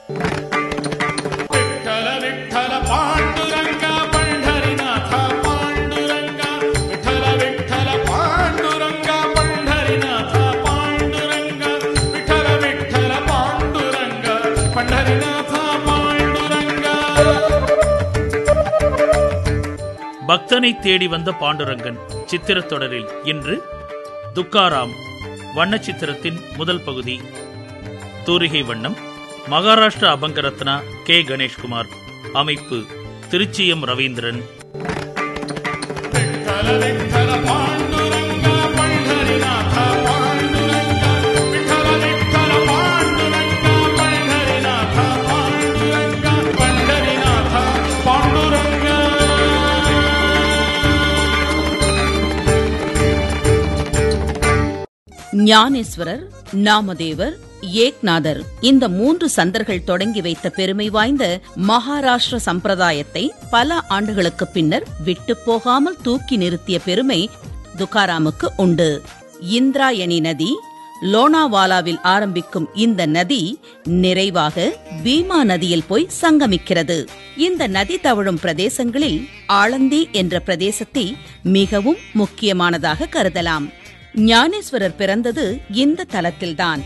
विठ्ठल विठ्ठल पांडुरंग पंढरीनाथ पांडुरंग विठ्ठल विठ्ठल पांडुरंग पंढरीनाथ पांडुरंग विठ्ठल विठ्ठल पांडुरंग पंढरीनाथ पांडुरंग பக்தனை தேடி வந்த பாண்டுரங்கன் சித்திரத் தொடரில் இன்று துக்காராம் வண்ண சித்திரத்தின் முதல் பகுதி தூரிகை வண்ணம் மகாராஷ்டிரா அபங்கரத்னா கே கணேஷ்குமார் அமைப்பு திருச்சி எம் ரவீந்திரன் विठ्ठल विठ्ठल पांडुरंग पंढरीनाथ पांडुरंग विठ्ठल विठ्ठल पांडुरंग पंढरीनाथ पांडुरंग पंढरीनाथ पांडुरंग ஞானேஸ்வரர் நாமதேவர் ஏக்நாதர் இந்த மூன்று சந்தர்கள் தொடங்கி வைத்த பெருமை வாய்ந்த மகாராஷ்டிர சம்பிரதாயத்தை பல ஆண்டுகளுக்கு பின்னர் விட்டு போகாமல் தூக்கி நிறுத்திய பெருமை துக்காராமுக்கு உண்டு இந்திராயணி நதி லோனாவாலாவில் ஆரம்பிக்கும் இந்த நதி நிறைவாக பீமா நதியில் போய் சங்கமிக்கிறது இந்த நதி தவழும் பிரதேசங்களில் ஆளந்தி என்ற பிரதேசத்தை மிகவும் முக்கியமானதாக கருதலாம் ஞானேஸ்வரர் பிறந்தது இந்த தலத்தில்தான்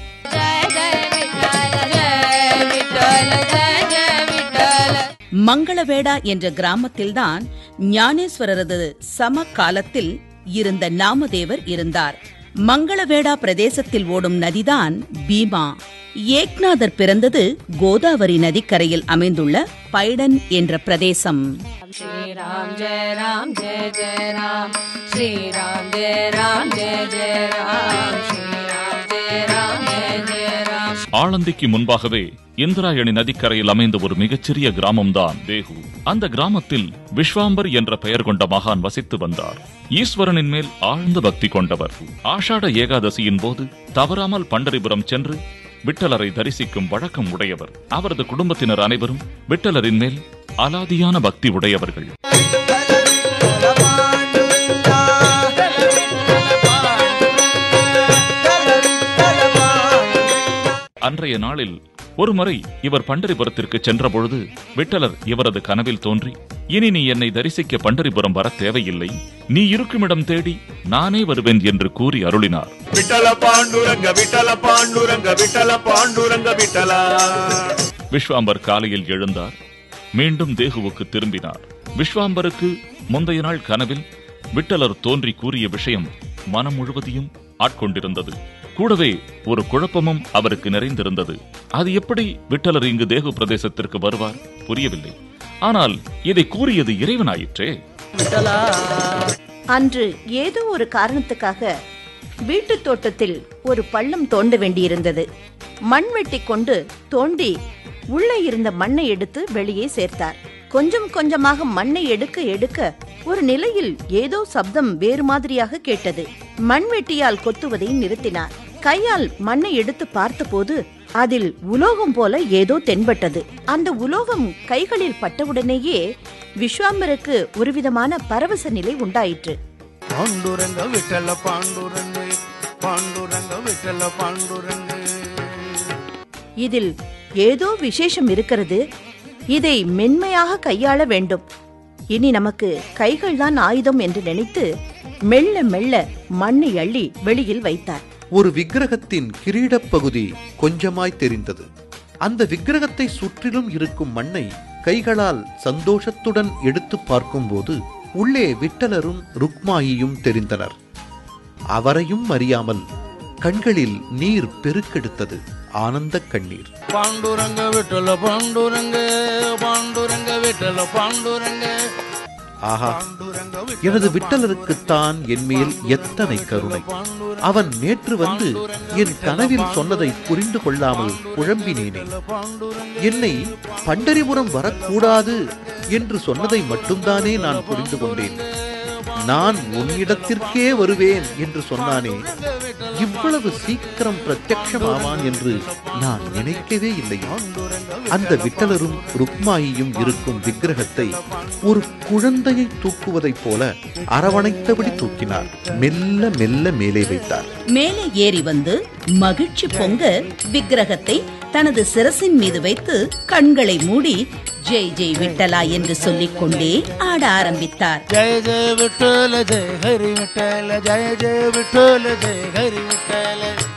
மங்களவேடா என்ற கிராமத்தில்தான் ஞானேஸ்வரரது சம காலத்தில் இருந்த நாமதேவர் இருந்தார் மங்களவேடா பிரதேசத்தில் ஓடும் நதிதான் பீமா ஏக்நாதர் பிறந்தது கோதாவரி நதிக்கரையில் அமைந்துள்ள பைடன் என்ற பிரதேசம் श्री राम जय राम जय जय राम श्री राम जय राम जय जय राम श्री राम जय राम जय जय राम ஆளந்திக்கு முன்பாகவே இந்திராயணி நதிக்கரையில் அமைந்த ஒரு மிகச்சிறிய கிராமம்தான் தேகு அந்த கிராமத்தில் விஸ்வாம்பர் என்ற பெயர் கொண்ட மகான் வசித்து வந்தார் ஈஸ்வரனின் மேல் ஆழ்ந்த பக்தி கொண்டவர் ஆஷாட ஏகாதசியின் போது தவறாமல் பண்டரிபுரம் சென்று விட்டலரை தரிசிக்கும் வழக்கம் உடையவர் அவரது குடும்பத்தினர் அனைவரும் விட்டலரின் மேல் அலாதியான பக்தி உடையவர்கள் அன்றைய நாளில் ஒருமுறை இவர் பண்டரிபுரத்திற்கு சென்றபொழுது விட்டலர் இவரது கனவில் தோன்றி இனி நீ என்னை தரிசிக்க பண்டரிபுரம் வர தேவையில்லை நீ இருக்குமிடம் தேடி நானே வருவேன் என்று கூறி அருளினார் ವಿಠಲ ಪಾಂಡುರಂಗ ವಿಠಲ ಪಾಂಡುರಂಗ ವಿಠಲ ಪಾಂಡುರಂಗ ವಿಠಲ விஸ்வாம்பர் காலையில் எழுந்தார் மீண்டும் தேகுவுக்கு திரும்பினார் விஸ்வாம்பருக்கு முந்தைய நாள் கனவில் விட்டலர் தோன்றி கூறிய விஷயம் மனம் முழுவதையும் ஆட்கொண்டிருந்தது கூடவே ஒரு குழப்பமும் அவருக்கு நிறைந்திருந்தது அது எப்படி விட்டலர் இங்கு தேகு பிரதேசத்திற்கு வருவார் புரியவில்லை ஆனால் இதை கூறியது இறைவனாயிற்றே அன்று ஏதோ ஒரு காரணத்துக்காக வீட்டுத் தோட்டத்தில் ஒரு பள்ளம் தோண்ட வேண்டியிருந்தது மண் வெட்டி கொண்டு தோண்டி உள்ளே இருந்த மண்ணை எடுத்து வெளியே சேர்த்தார் கொஞ்சம் கொஞ்சமாக மண்ணை எடுக்க எடுக்க ஒரு நிலையில் ஏதோ சப்தம் வேறு மாதிரியாக கேட்டது மண்வெட்டியால் கொத்துவதை நிறுத்தினார் கையால் மண்ணை எடுத்து பார்த்தபோது அதில் உலோகம் போல ஏதோ தென்பட்டது அந்த உலோகம் கைகளில் பட்டவுடனேயே விஸ்வாம்பருக்கு ஒருவிதமான பரவச நிலை உண்டாயிற்று ಪಾಂಡುರಂಗ ವಿಠಲ ಪಾಂಡುರಂಗ ಪಾಂಡುರಂಗ ವಿಠಲ ಪಾಂಡುರಂಗ இதில் ஏதோ விசேஷம் இருக்கிறது இதை மென்மையாக கையாள வேண்டும் இனி நமக்கு கைகள் தான் ஆயுதம் என்று நினைத்து மெல்ல மெல்ல மண்ணை அள்ளி வெளியில் வைத்தார் ஒரு விக்கிரகத்தின் கிரீடப் பகுதி கொஞ்சமாய் தெரிந்தது அந்த விக்கிரகத்தை சுற்றிலும் இருக்கும் மண்ணை கைகளால் சந்தோஷத்துடன் எடுத்து பார்க்கும்போது உள்ளே விட்டலரும் ருக்மாயியும் தெரிந்தனர் அவரையும் அறியாமல் கண்களில் நீர் பெருக்கெடுத்தது ஆனந்த கண்ணீர் ಪಾಂಡುರಂಗ ವಿಠಲ ಪಾಂಡುರಂಗ ಪಾಂಡುರಂಗ ವಿಠಲ ಪಾಂಡುರಂಗ ஆஹா எனது விட்டலருக்குத்தான் என் மேல் எத்தனை கருணை அவன் நேற்று வந்து என் கனவில் சொன்னதை புரிந்து கொள்ளாமல் குழம்பினேனே என்னை பண்டரிபுரம் வரக்கூடாது என்று சொன்னதை மட்டும்தானே நான் புரிந்து கொண்டேன் நான் உன்னிடத்திற்கே வருவேன் என்று சொன்னானே இவ்வளவு சீக்கிரம் பிரத்யக்ஷமாவான் என்று நான் நினைக்கவே இல்லை அந்த விட்டலரும் ருக்மாயியும் இருக்கும் விக்கிரகத்தை ஒரு குழந்தையை தூக்குவதைப் போல அரவணைத்தபடி தூக்கினார் மெல்ல மெல்ல மேலே வைத்தார் மேலே ஏறி வந்து மகிழ்ச்சி பொங்க விக்கிரகத்தை தனது சிரசின் மீது வைத்து கண்களை மூடி ஜெய் ஜெய் விட்டலா என்று சொல்லிக் கொண்டே ஆட ஆரம்பித்தார் जय जय विठ्ठल जय हरी विठ्ठल जय जय विठ्ठल जय हरी विठ्ठल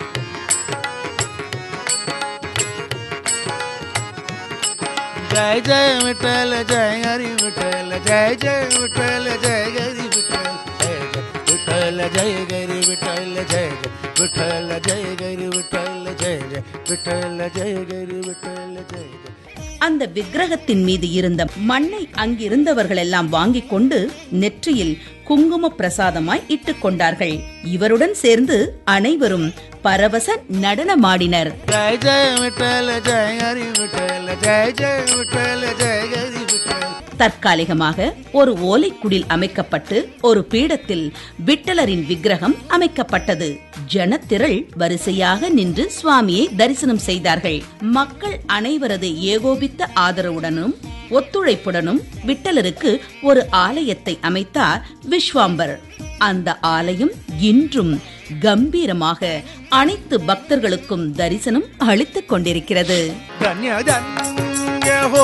जय जय विठ्ठल जय हरी विठ्ठल जय जय विठ्ठल जय हरी विठ्ठल जय जय विठ्ठल जय हरी विठ्ठल जय जय विठ्ठल जय हरी विठ्ठल जय जय विठ्ठल जय हरी विठ्ठल जय जय அந்த விக்கிரகத்தின் மீது இருந்த மண்ணை அங்கிருந்தவர்கள் எல்லாம் வாங்கிக் கொண்டு நெற்றியில் குங்கும பிரசாதமாய் இட்டுக் கொண்டார்கள் இவருடன் சேர்ந்து அனைவரும் பரவச நடனமாடினர் जय जय विठ्ठल जय हरी विठ्ठल जय जय विठ्ठल जय हरी विठ्ठल தற்காலிகமாக ஒரு ஓலைக்குடில் அமைக்கப்பட்டு ஒரு பீடத்தில் விட்டலரின் விக்கிரகம் அமைக்கப்பட்டது ஜனத்திரள் வரிசையாக நின்று சுவாமியை தரிசனம் செய்தார்கள் மக்கள் அனைவரது ஏகோபித்த ஆதரவுடனும் ஒத்துழைப்புடனும் விட்டலருக்கு ஒரு ஆலயத்தை அமைத்தார் விஸ்வாம்பர் அந்த ஆலயம் இன்றும் கம்பீரமாக அனைத்து பக்தர்களுக்கும் தரிசனம் அளித்துக் கொண்டிருக்கிறது धन्य धन्य हो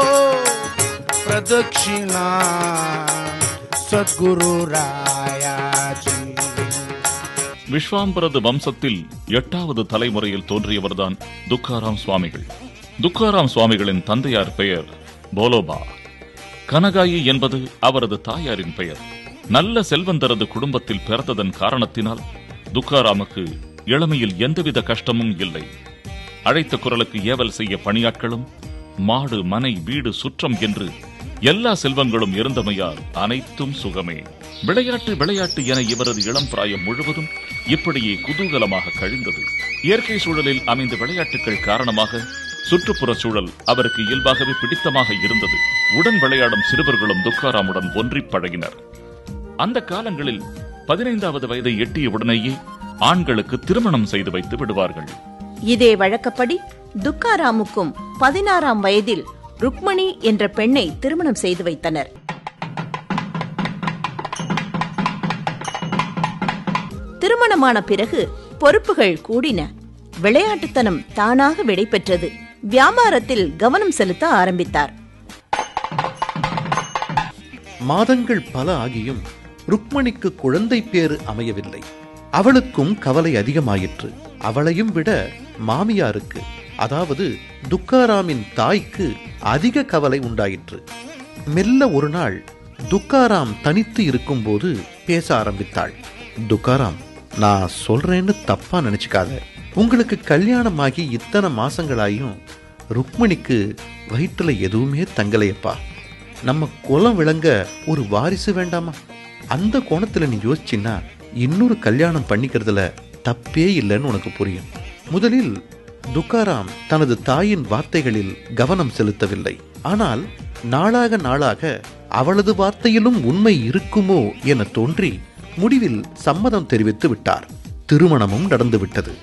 प्रदक्षिणा सद्गुरु रायाची விஸ்வாம்பரது வம்சத்தில் எட்டாவது தலைமுறையில் தோன்றியவர்தான் துக்காராம் சுவாமிகள் துக்காராம் சுவாமிகளின் தந்தையார் பெயர் போலோபா கனகாயி என்பது அவரது தாயாரின் பெயர் நல்ல செல்வந்தரது குடும்பத்தில் பிறந்ததன் காரணத்தினால் துக்காராமுக்கு இளமையில் எந்தவித கஷ்டமும் இல்லை அழைத்த குரலுக்கு ஏவல் செய்ய பணியாட்களும் மாடு மனை வீடு சுற்றம் என்று எல்லா செல்வங்களும் இருந்தமையால் அனைத்தும் சுகமே விளையாட்டு விளையாட்டு என இவரது இளம் பிராயம் முழுவதும் இப்படியே குதூகலமாக கழிந்தது இயற்கை சூழலில் அமைந்த விளையாட்டுகள் காரணமாக சுற்றுப்புற சூழல் அவருக்கு இயல்பாகவே பிடித்தமாக இருந்தது உடன் விளையாடும் சிறுவர்களும் துக்காராமுடன் ஒன்றிப் பழகினர் அந்த காலங்களில் பதினைந்தாவது வயதை எட்டிய உடனேயே ஆண்களுக்கு திருமணம் செய்து வைத்து விடுவார்கள் இதே வழக்கப்படி துக்காராமுக்கும் பதினாறாம் வயதில் ருக்மணி என்ற பெண்ணை திருமணம் செய்து வைத்தனர் திருமணமான பிறகு பொறுப்புகள் கூடின விளையாட்டுத்தனம் தானாக விடைபெற்றது வியாபாரத்தில் கவனம் செலுத்த ஆரம்பித்தார் மாதங்கள் பல ஆகியும் ருக்மணிக்கு குழந்தை பேறு அமையவில்லை அவளுக்கும் கவலை அதிகமாயிற்று அவளையும் விட மாமியாருக்கு அதாவது துக்காராமின் தாய்க்கு அதிக கவலை உண்டாயிற்று மெல்ல ஒரு நாள் துக்காராம் தனித்து இருக்கும்போது பேச ஆரம்பித்தாள் துக்காராம் நான் சொல்றேன்னு தப்பா நினைச்சுக்காத உங்களுக்கு கல்யாணமாகி இத்தனை மாசங்களாயும் ருக்மணிக்கு வயிற்றுல எதுவுமே தங்கலையப்பா நம்ம குலம் விளங்க ஒரு வாரிசு வேண்டாமா அந்த கோணத்துல நீ யோசிச்சின்னா இன்னொரு கல்யாணம் பண்ணிக்கிறதுல தப்பே இல்லைன்னு உனக்கு புரியும் முதலில் துக்காராம் தனது தாயின் வார்த்தைகளில் கவனம் செலுத்தவில்லை ஆனால் நாளாக நாளாக அவளது வார்த்தையிலும் உண்மை இருக்குமோ என தோன்றி முடிவில் சம்மதம் தெரிவித்து விட்டார் திருமணமும் நடந்துவிட்டது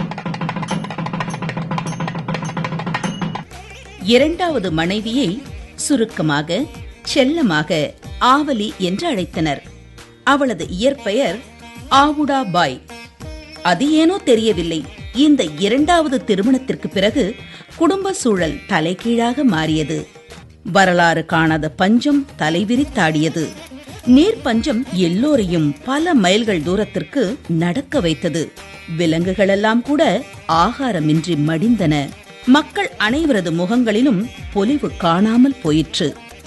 இரண்டாவது மனைவியை சுருக்கமாக செல்லமாக ஆவலி என்று அழைத்தனர் அவளது இயற்பெயர் ஆவுடா பாய் அது ஏனோ தெரியவில்லை இந்த இரண்டாவது திருமணத்திற்கு பிறகு குடும்ப சூழல் தலைகீழாக மாறியது வரலாறு காணாத பஞ்சம் தலைவிரித்தாடியது நீர் பஞ்சம் எல்லோரையும் பல மைல்கள் தூரத்திற்கு நடக்க வைத்தது விலங்குகளெல்லாம் கூட ஆகாரமின்றி மடிந்தன மக்கள் அனைவரது முகங்களிலும் பொலிவு காணாமல் போயிற்று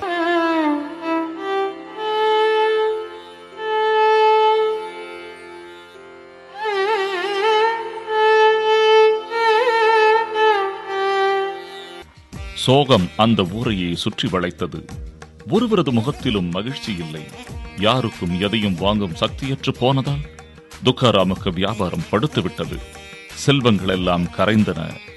சோகம் அந்த ஊரையே சுற்றி வளைத்தது ஒருவரது முகத்திலும் மகிழ்ச்சி இல்லை யாருக்கும் எதையும் வாங்கும் சக்தியற்று போனதால் துக்காராமுக்கு வியாபாரம் படுத்து விட்டது செல்வங்கள் எல்லாம் கரைந்தன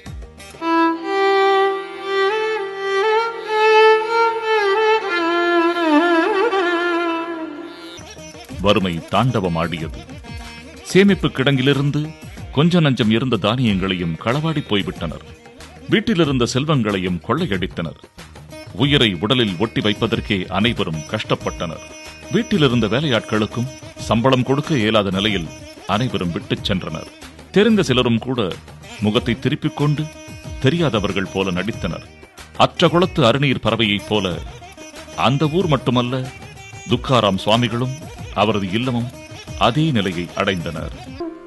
வறுமை தாண்டவமாடியது சேமிப்பு கிடங்கிலிருந்து கொஞ்ச நஞ்சம் இருந்த தானியங்களையும் களவாடி போய்விட்டனர் வீட்டிலிருந்த செல்வங்களையும் கொள்ளையடித்தனர் உயிரை உடலில் ஒட்டி வைப்பதற்கே அனைவரும் கஷ்டப்பட்டனர் வீட்டிலிருந்த வேலையாட்களுக்கும் சம்பளம் கொடுக்க இயலாத நிலையில் அனைவரும் விட்டுச் சென்றனர் தெரிந்த சிலரும் கூட முகத்தை திருப்பிக் கொண்டு தெரியாதவர்கள் போல நடித்தனர் அற்ற குளத்து அருநீர் பறவையைப் போல அந்த ஊர் மட்டுமல்ல துக்காராம் சுவாமிகளும் அவரது இல்லமும் அதே நிலையை அடைந்தனர்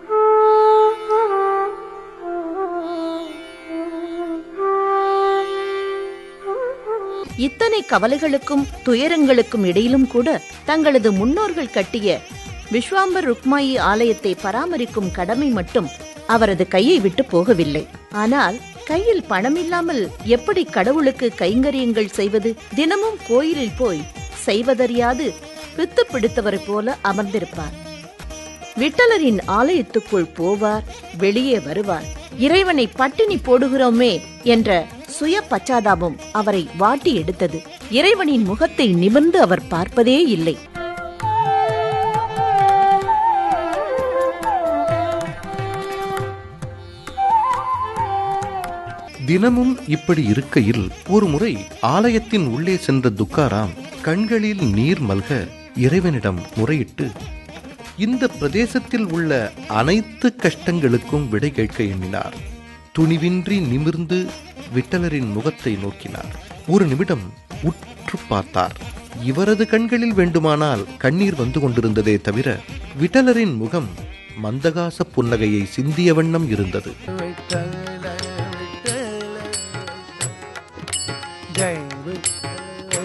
இத்தனை கவலைகளுக்கும் துயரங்களுக்கும் இடையிலும் கூட தங்களது முன்னோர்கள் கட்டிய விஸ்வாம்பர் ருக்மாயி ஆலயத்தை பராமரிக்கும் கடமை மட்டும் அவரது கையை விட்டு போகவில்லை ஆனால் கையில் பணமில்லாமல் எப்படி கடவுளுக்கு கைங்கரியங்கள் செய்வது தினமும் கோயிலில் போய் செய்வதறியாது பித்து பிடித்தவரைப் போல அமர்ந்திருப்பார் விட்டலரின் ஆலயத்துக்குள் போவார் வெளியே வருவார் இறைவனை பட்டினி போடுகிறோமே என்ற சுய பச்சாதாபம் அவரை வாட்டி எடுத்தது இறைவனின் முகத்தை நிமிர்ந்து அவர் பார்ப்பதே இல்லை தினமும் இப்படி இருக்கையில் ஒரு முறை ஆலயத்தின் உள்ளே சென்ற துக்காராம் கண்களில் நீர் மல்க இறைவனிடம் முறையிட்டு இந்த பிரதேசத்தில் உள்ள அனைத்து கஷ்டங்களுக்கும் விடை கேட்க எண்ணினார் துணிவின்றி நிமிர்ந்து விட்டலரின் முகத்தை நோக்கினார் ஒரு நிமிடம் உற்று பார்த்தார் இவரது கண்களில் வேண்டுமானால் கண்ணீர் வந்து கொண்டிருந்ததே தவிர விட்டலரின் முகம் மந்தகாச புன்னகையை சிந்திய வண்ணம் இருந்தது விட்டல விட்டல ஜெய் விட்டல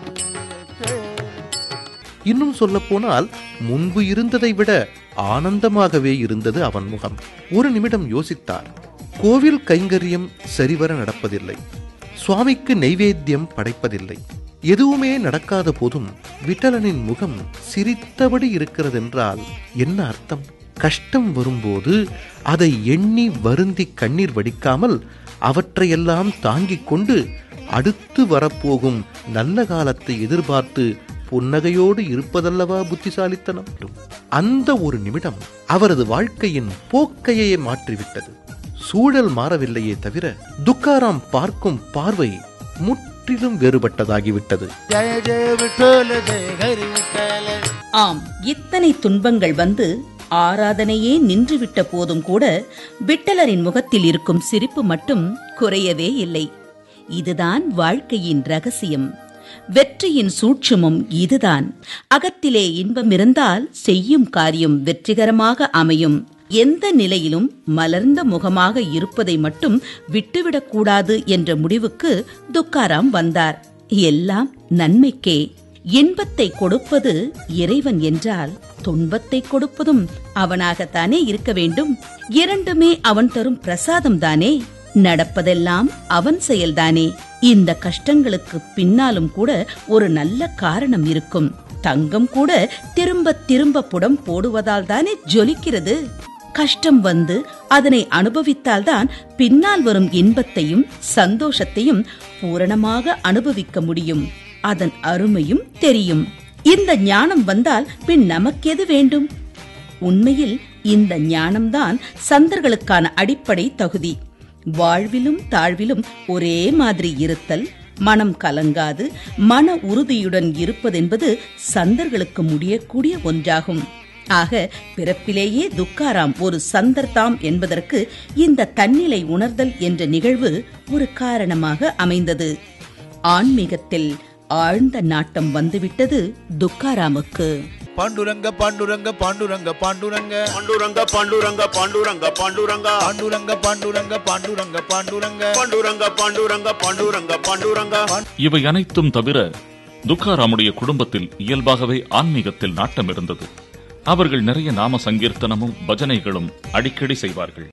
இன்னும் சொல்ல போனால் முன்பு இருந்ததை விட ஆனந்தமாகவே இருந்தது அவன் முகம் ஒரு நிமிடம் யோசித்தார் கோவில் கைங்கரியம் சரிவர நடப்பதில்லை சுவாமிக்கு நெய்வேத்தியம் படைப்பதில்லை எதுவுமே நடக்காத போதும் விட்டலனின் முகம் சிரித்தபடி இருக்கிறதென்றால் என்ன அர்த்தம் கஷ்டம் வரும்போது அதை எண்ணி வருந்தி கண்ணீர் வடிக்காமல் அவற்றையெல்லாம் தாங்கிக் கொண்டு அடுத்து வரப்போகும் நல்ல காலத்தை எதிர்பார்த்து புன்னகையோடு இருப்பதல்லவா புத்திசாலித்தனம் அந்த ஒரு நிமிடம் அவரது வாழ்க்கையின் போக்கையே மாற்றிவிட்டது சூழல் மாறவில்லையே தவிர துக்காராம் பார்க்கும் பார்வை முற்றிலும் வேறுபட்டதாகிவிட்டது ஜெய ஜெய விட்டல ஜெய ஹரி விட்டல ஆம் இத்தனை துன்பங்கள் வந்து ஆராதனையே நின்றுவிட்ட போதும் கூட விட்டலரின் முகத்தில் இருக்கும் சிரிப்பு மட்டும் குறையவே இல்லை இதுதான் வாழ்க்கையின் ரகசியம் வெற்றியின் சூட்சுமம் இதுதான் அகத்திலே இன்பம் இருந்தால் செய்யும் காரியம் வெற்றிகரமாக அமையும் எந்த நிலையிலும் மலர்ந்த முகமாக இருப்பதை மட்டும் விட்டுவிடக்கூடாது என்ற முடிவுக்கு துக்காராம் வந்தார் எல்லாம் நன்மைக்கே இன்பத்தை கொடுப்பது இறைவன் என்றால் துன்பத்தை கொடுப்பதும் அவனாகத்தானே இருக்க வேண்டும் இரண்டுமே அவன் தரும் பிரசாதம் தானே நடப்பதெல்லாம் அவன் செயல்தானே இந்த கஷ்டங்களுக்கு பின்னாலும் கூட ஒரு நல்ல காரணம் இருக்கும் தங்கம் கூட திரும்ப திரும்ப புடம் போடுவதால் தானே ஜொலிக்கிறது கஷ்டம் வந்து அதனை அனுபவித்தால்தான் பின்னால் வரும் இன்பத்தையும் சந்தோஷத்தையும் பூரணமாக அனுபவிக்க முடியும் அதன் அருமையும் தெரியும் இந்த ஞானம் வந்தால் பின் நமக்கெது வேண்டும் உண்மையில் இந்த ஞானம்தான் சந்தர்களுக்கான அடிப்படை தகுதி வாழ்விலும் தாழ்விலும் ஒரே மாதிரி இருத்தல் மனம் கலங்காது மன உறுதியுடன் இருப்பதென்பது சந்தர்களுக்கு முடியக்கூடிய ஒன்றாகும் ஆக பிறப்பிலேயே துக்காராம் ஒரு சந்தர்தாம் என்பதற்கு இந்த தன்னிலை உணர்தல் என்ற நிகழ்வு ஒரு காரணமாக அமைந்தது ஆன்மீகத்தில் ஆழ்ந்த நாட்டம் வந்துவிட்டது துக்காராமுக்கு பாண்டுரங்க பாண்டுரங்க பாண்டுரங்க பாண்டுரங்க பாண்டுரங்க பாண்டுரங்க பாண்டுரங்க பாண்டுரங்க பாண்டுரங்க பாண்டுரங்க பாண்டுரங்க பாண்டுரங்க பாண்டுரங்க பாண்டுரங்க பாண்டுரங்க பாண்டுரங்க இவை அனைத்தும் தவிர துக்காராமுடைய குடும்பத்தில் இயல்பாகவே ஆன்மீகத்தில் நாட்டம் இருந்தது அவர்கள் நிறைய நாம சங்கீர்த்தனமும் பஜனைகளும் அடிக்கடி செய்வார்கள்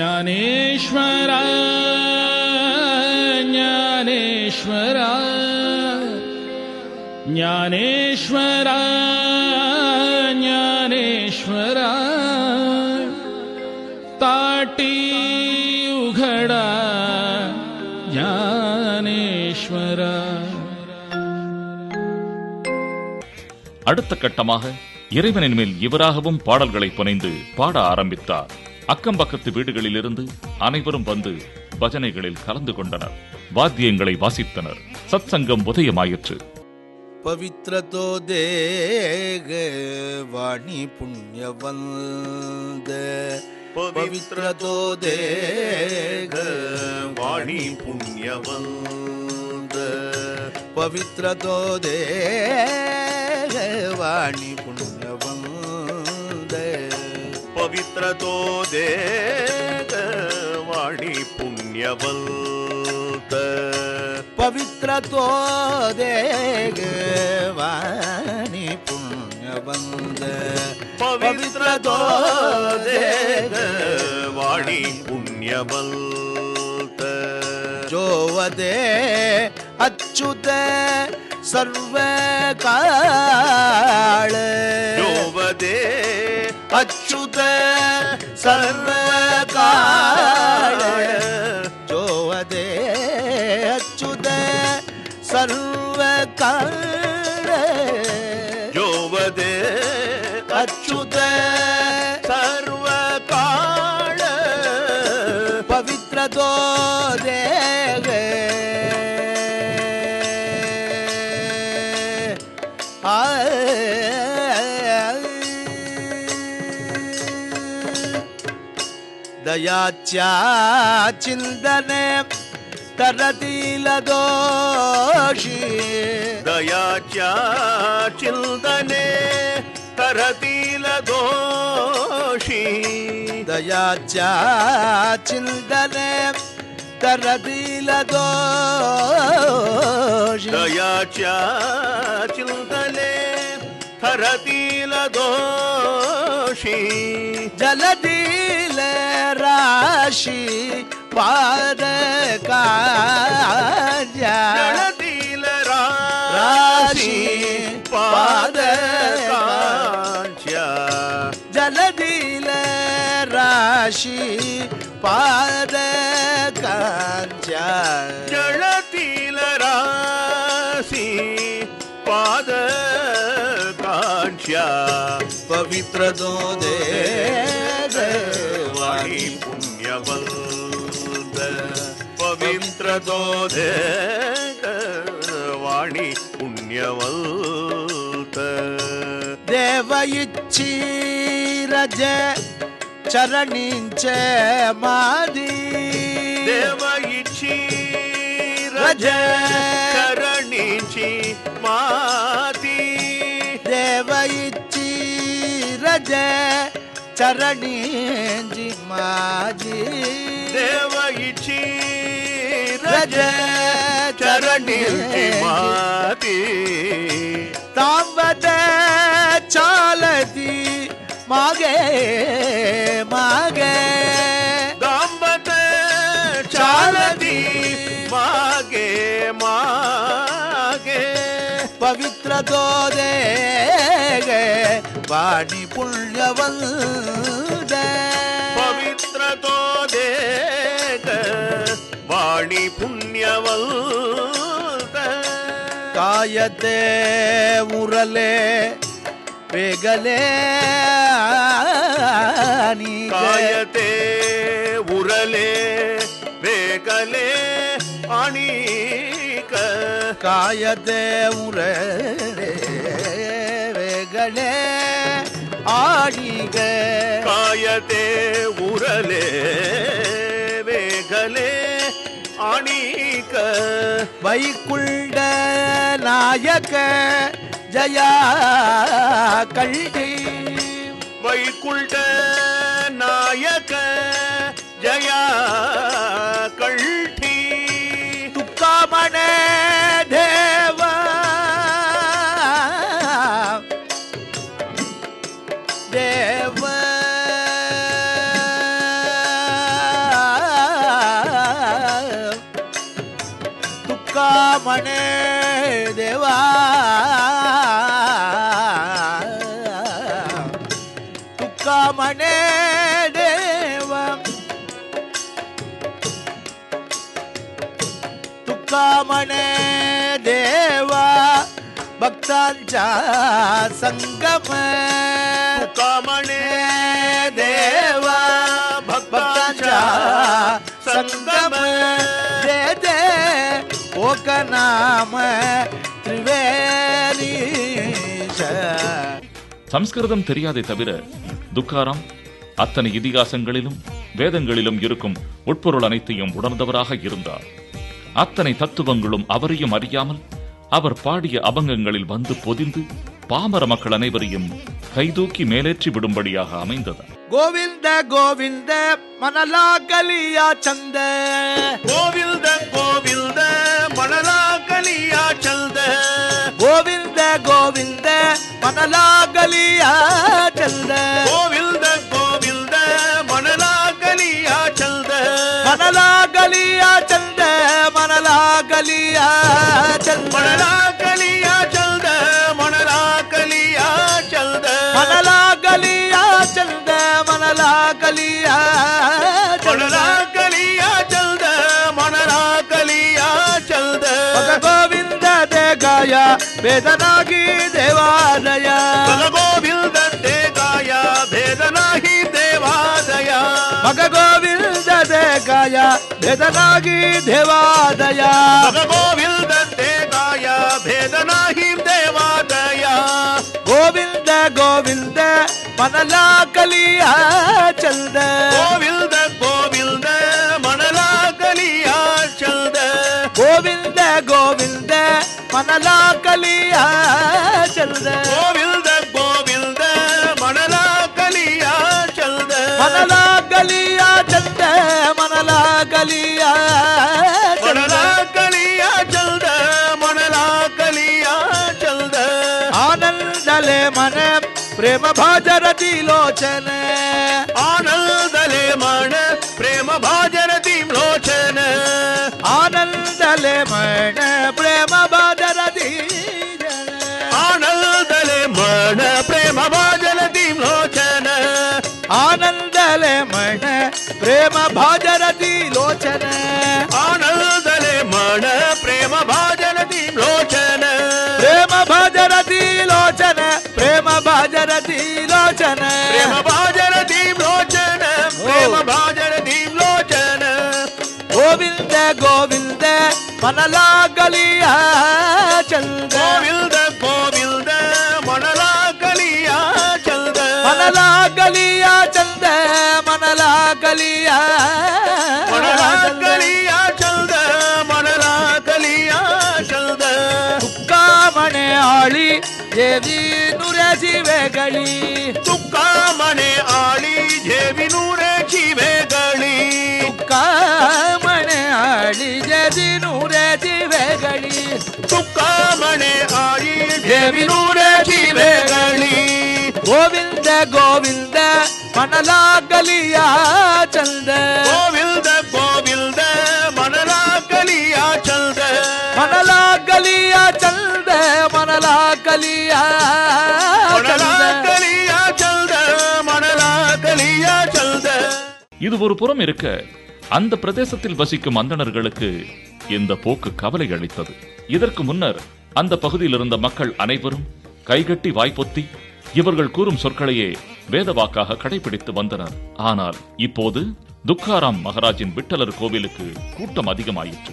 ज्ञानेश्वर ज्ञानेश्वर ज्ञानेश्वर ज्ञानेश्वर ताटी उघडा ज्ञानेश्वर அடுத்த கட்டமாக இறைவனின் மேல் இவராகவும் பாடல்களை புனைந்து பாட ஆரம்பித்தார் அக்கம் பக்கத்து வீடுகளிலிருந்து அனைவரும் வந்து பஜனைகளில் கலந்து கொண்டனர் வாத்தியங்களை வாசித்தனர் சத்சங்கம் உதயமாயிற்று ಪವಿತ್ರತೋ ದೇಗ ವಾಣಿ ಪುಣ್ಯವಂದ ಪವಿತ್ರತೋ ದೇಹ ವಾಣಿ ಪುಣ್ಯವಂತ ಪವಿತ್ರತೋ ದೇವಾಣಿ ಪುಣ್ಯವಂದ ಪವಿತ್ರತೋ ದೇಹ ವಾಣಿ ಪುಣ್ಯವಂತ ಪವಿತ್ರತೋ ದೇವಾಣಿ ಪುಣ್ಯವಂದ ಪವಿತ್ರತೋ ದೇಹ ವಾಣಿ ಪುಣ್ಯವಂತ ಜೋವದೆ ಅಚ್ಯುತ ಸರ್ವ ಕಾಳ ಯೋವದೇ ಅಚ್ಯುತ ಸರ್ವ ಕಾಳ ಜೋವದೆ ಅಚ್ಯುತ ಸರ್ವ ಕಾಳ ಯೋವದೇ ಅಚ್ಯುತ ಸರ್ವ ಕಾಳ ಪವಿತ್ರ ದೇಗ ದಯಾಚ್ಯಾ ಚಿಂದನೆ ತರತಿಲ ದೋಷಿ ದಯಾಚ್ಯಾ ಚಿಲ್ದನೆ ತರತೀಲ ದೋಷಿ ದಯಾಚ್ಯಾ ಚಿಂದನೆ ತರತಿಲ ದೋಷಿ ದಯಾಚ್ಯಾ ಚಿಲ್ದನೆ ತರತೀಲ ದೋಷಿ ಜಲದಿಲ ರಾಶಿ ಪಾದ ಕಾರ್ಯ ಜಳತೀಲ ರಾಶಿ ಪಾದ ಕಾಂಚ್ಯ ಜಲದಿಲ ರಾಶಿ ಪಾದ ಕಾಂಚ ಜಳತೀಲ ರಾಶಿ ಪಾದ ಕಾಂಚ್ಯ ಪವಿತ್ರ ದೋದೆ ವಾಣಿ ಪುಣ್ಯವಂತ ಪವಿತ್ರ ದೋದೆ ವಾಣಿ ಪುಣ್ಯವಂತ ದೇವ ಇಚ್ಛಿ ರಜ ಚರಣಿಂಚ ಮಾದಿ ದೇವ ಇಚ್ಛಿ ರಜ ಕರಣಿಚಿ ಮಾತಿ ದೇವ ಇಚ್ಛಿ ರಜ ಚರಣಿಂಚಿ ಮಾದಿ ದೇವ ಇಚ್ಛಿ ರಜ ಚರಣಿಚಿ ಮಾತಿ ತಾಂಬದ ಚಾಲತಿ ಮಾಗೆ ಮಾಗೆ ದಾಂಬತ ಚಾಲದಿ ಮಾಗೆ ಮಾಗೆ ಪವಿತ್ರ ದೋದೆ ವಾಣಿ ಪುಣ್ಯವಂದ ಪವಿತ್ರ ತೋದೇಗ ವಾಣಿ ಪುಣ್ಯವಲ್ತ ಕಾಯತೆ ಉರಲೆ ಬೇಗಲೆ ನೀಗ ಕಾಯತೆ ಉರಲೆ ಬೇಕಲೆ ಅಣೀಕ ಕಾಯತೆ ಉರಲೆ ಬೇಗಲೆ ಆಡಿಗ ಕಾಯತೆ ಉರಲೆ ಬೇಗಲೆ ಅಣೀಕ ವೈಕುಂಡ ನಾಯಕ ಜಯ ಕಳ್ಳಿ ವೈಕುಂಠ ನಾಯಕ ಜಯ ಕಳ್ಠಿ ತುಕ್ಕಮಣ ದೇವ ದೇವ ತುಕ್ಕಮಣ ದೇವ ತುಕ್ಕಮಣ ದೇವ तुकामणे देवा भक्तांच्या संगम तुकामणे देवा भक्तांच्या संगम दे दे ओक नाम त्रिवेणीश சம்ஸ்கிருதம் தெரியாதே தவிர துக்காராம் அத்தனை இதிகாசங்களிலும் வேதங்களிலும் இருக்கும் உட்பொருள் அனைத்தையும் உணர்ந்தவராக இருந்தார் அத்தனை தத்துவங்களும் அவரையும் அறியாமல் அவர் பாடிய அபங்கங்களில் வந்து பொதிந்து பாமர மக்கள் அனைவரையும் கைதூக்கி மேலேற்றி விடும்படியாக அமைந்தது ಗೋವಿಂದ ಗೋವಿಂದ ಮನಲಾಗಲಿಯ ಚಂದ கோவில்த கோவில்த மணலாகலிய ಚಲ್ದ ಗೋವಿಂದ ಗೋವಿಂದ ಮನಲಾಗಲಿಯ ಚಂದ கோவில்த கோவில்த மணலாகலிய ಚಲ್ದ ಮನಲಾಗಲಿಯ ಚಂದ ಮನಲಾಗಲಿಯ ಚಂದ மணலாகலிய ಚಲ್ದ மணலாகலிಯ ಚಲ್ದ ಮನಲಾಗಲಿಯ ಚಂದ ಮನಲಾಗಲಿಯ ಚಂದ மணலாகலிய ಚಲ್ದ மணலாகಲಿಯ ಚಲ್ದ ಮಗ ಗೋವಿಂದ ದೇಗಾಯ ವೇದನಾಗಿ ದೇವಾಲಯ ಗೋವಿಲ್ದ ದೇಗಾಯ ಭೇದನಾಹಿ ದೇವಾದಯ ಮಗ ಗೋವಿಂದ ದೇಗಾಯ ವೇದನಾಗಿ ದೇವಾದಯ ಗೋವಿಲ್ದ ದೇಗಾಯ ಭೇದನಾಹಿ ದೇವಾದಯ ಗೋವಿಂದ ಗೋವಿಂದ ಮನಲಾ ಕಲಿಯ ಚಂದ கோவில்த கோவில்த மணலாகலிய ಚಲ್ದ ಗೋವಿಂದ ಗೋವಿಂದ ಮನಲಾ ಕಲಿಯ ಚಂದ கோவில்த கோவில்த மணலாகலிய ಚಲ್ದ ಮನಲಾ ಗಲಿಯ ಚಂದ ಮನಲಾ ಗಲಿಯ ಚಂದ மணலாகலிய ಚಲ್ದ மணலாகலிಯ ಚಲ್ದ ಆನಂದಲೆ ಮನ ಪ್ರೇಮ ಭಾಜರತಿ ಲೋಚನ ಆನಂದಲೆ ಮಣ ಪ್ರೇಮ ಭಾಜರತಿ ಲೋಚನ ಆನಂದಲೆ ಮಣ ಪ್ರೇಮ ಭಾಜರತಿ ಆನಂದಲೆ ಮಣ ಪ್ರೇಮ ಭಾಜರತಿ ಲೋಚನ ಆನಂದಲೆ ಮಣ ಪ್ರೇಮ ಭಾಜರತಿ ಲೋಚನ ಆನಂದಲೆ ಮಣ ಪ್ರೇಮ ಭಾಜರತಿ ಲೋಚನ ಪ್ರೇಮ ಭಾಜರತಿ ಲೋಚನ ಪ್ರೇಮ ಭಾಜರತಿ ಲೋಚನ ಪ್ರೇಮ ಭಾಜರತಿ ಲೋಚನ ಪ್ರೇಮ ಭಾಜರತಿ ಲೋಚನ ಗೋವಿಂದ ಗೋವಿಂದ ಮನಲಾ ಗಲಿಯ ಚಂದ கோவில்த கோவில்ದ மணலாகலிய ಚಲ್ದ ಮನಲಾ ಗಲಿಯ ಚಂದ ಮನಲಾ ಗಲಿಯ மணலாகலிய ಚಲ್ದ ಮಣಲಾಗಲಿಯ ಚಲ್ದ ಕಾಮಣೆ ಆಳಿ ದೇವಿ ನುರ ಜೀವೆಗಳಿ ತುಕ್ಕಾಮಣೆ ಆಳಿ ಜೇವಿನೂರೆ ಜೀವೆಗಳಿ ಕಾಮಣೆ ಆಳಿ ದೇವಿ ನುರ ಜೀವೆಗಳಿ ತುಕ್ಕಾಮಣೆ ಆಳಿ ಜೇವಿನೂರೆ ಜೀವೆಗಳಿ ಗೋವಿಂದ ಗೋವಿಂದ ಮನಲಾ ಗಲಿಯ ಚಂದ கோவில்த கோவில்த மணலாகலிய ಚಲ್ದ ಮನಲಾ ಗಲಿಯ ಚಂದ ಮನಲಾ ಗಲಿಯ ಚಂದ மணலாகலிய ಚಲ್ದ மணலாகலிய ಚಲ್ದ இது ஒரு புறம் இருக்க அந்த பிரதேசத்தில் வசிக்கும் அந்தணர்களுக்கு இந்த போக்கு கவலை அளித்தது இதற்கு முன்னர் அந்த பகுதியில் இருந்த மக்கள் அனைவரும் கைகட்டி வாய்ப்பொத்தி இவர்கள் கூறும் சொற்களையே வேதவாக்காக கடைபிடித்து வந்தனர் ஆனால் இப்போது துக்காராம் மகாராஜின் விட்டலர் கோவிலுக்கு கூட்டம் அதிகமாயிற்று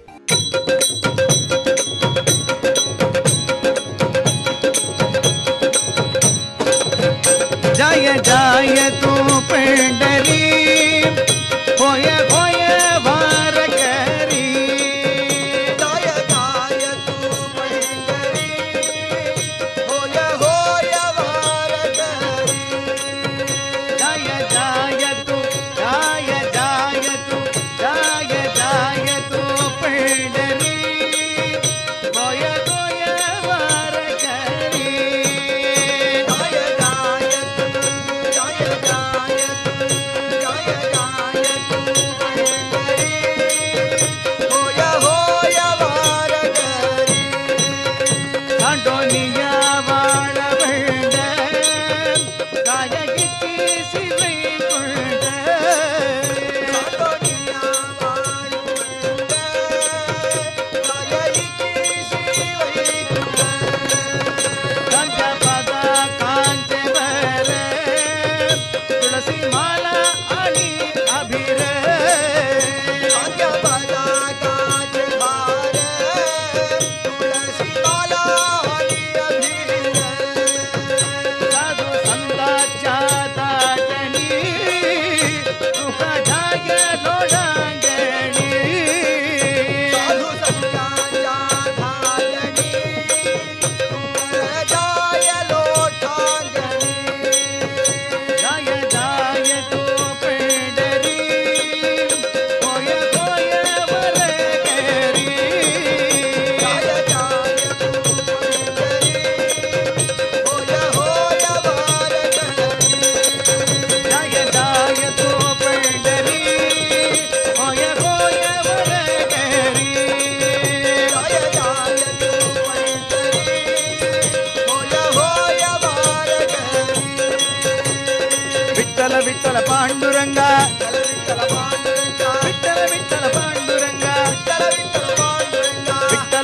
जय जय तू पंडरी होय होय वार करी जय जय तू पंडरी होय होय वार करी जय जय तू जय जय तू जय जय तू पंडरी होय होय वार करी जय जय तू जय जय तू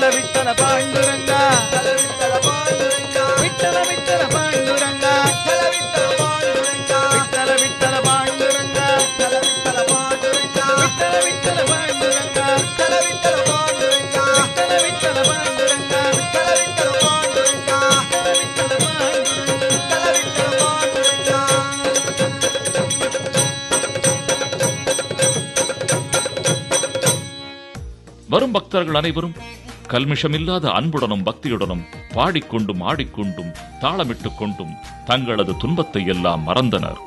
விட்டல விட்டல பாண்டுரங்கா விட்டல விட்டல பாண்டுரங்கா விட்டல விட்டல பாண்டுரங்கா விட்டல விட்டல பாண்டுரங்கா விட்டல விட்டல பாண்டுரங்கா விட்டல விட்டல பாண்டுரங்கா விட்டல விட்டல பாண்டுரங்கா விட்டல விட்டல பாண்டுரங்கா வரும் பக்தர்கள் அனைவரும் கல்மிஷமில்லாத அன்புடனும் பக்தியுடனும் பாடிக்கொண்டும் ஆடிக்கொண்டும் தாளமிட்டுக் கொண்டும் தங்களது துன்பத்தை எல்லாம் மறந்தனர்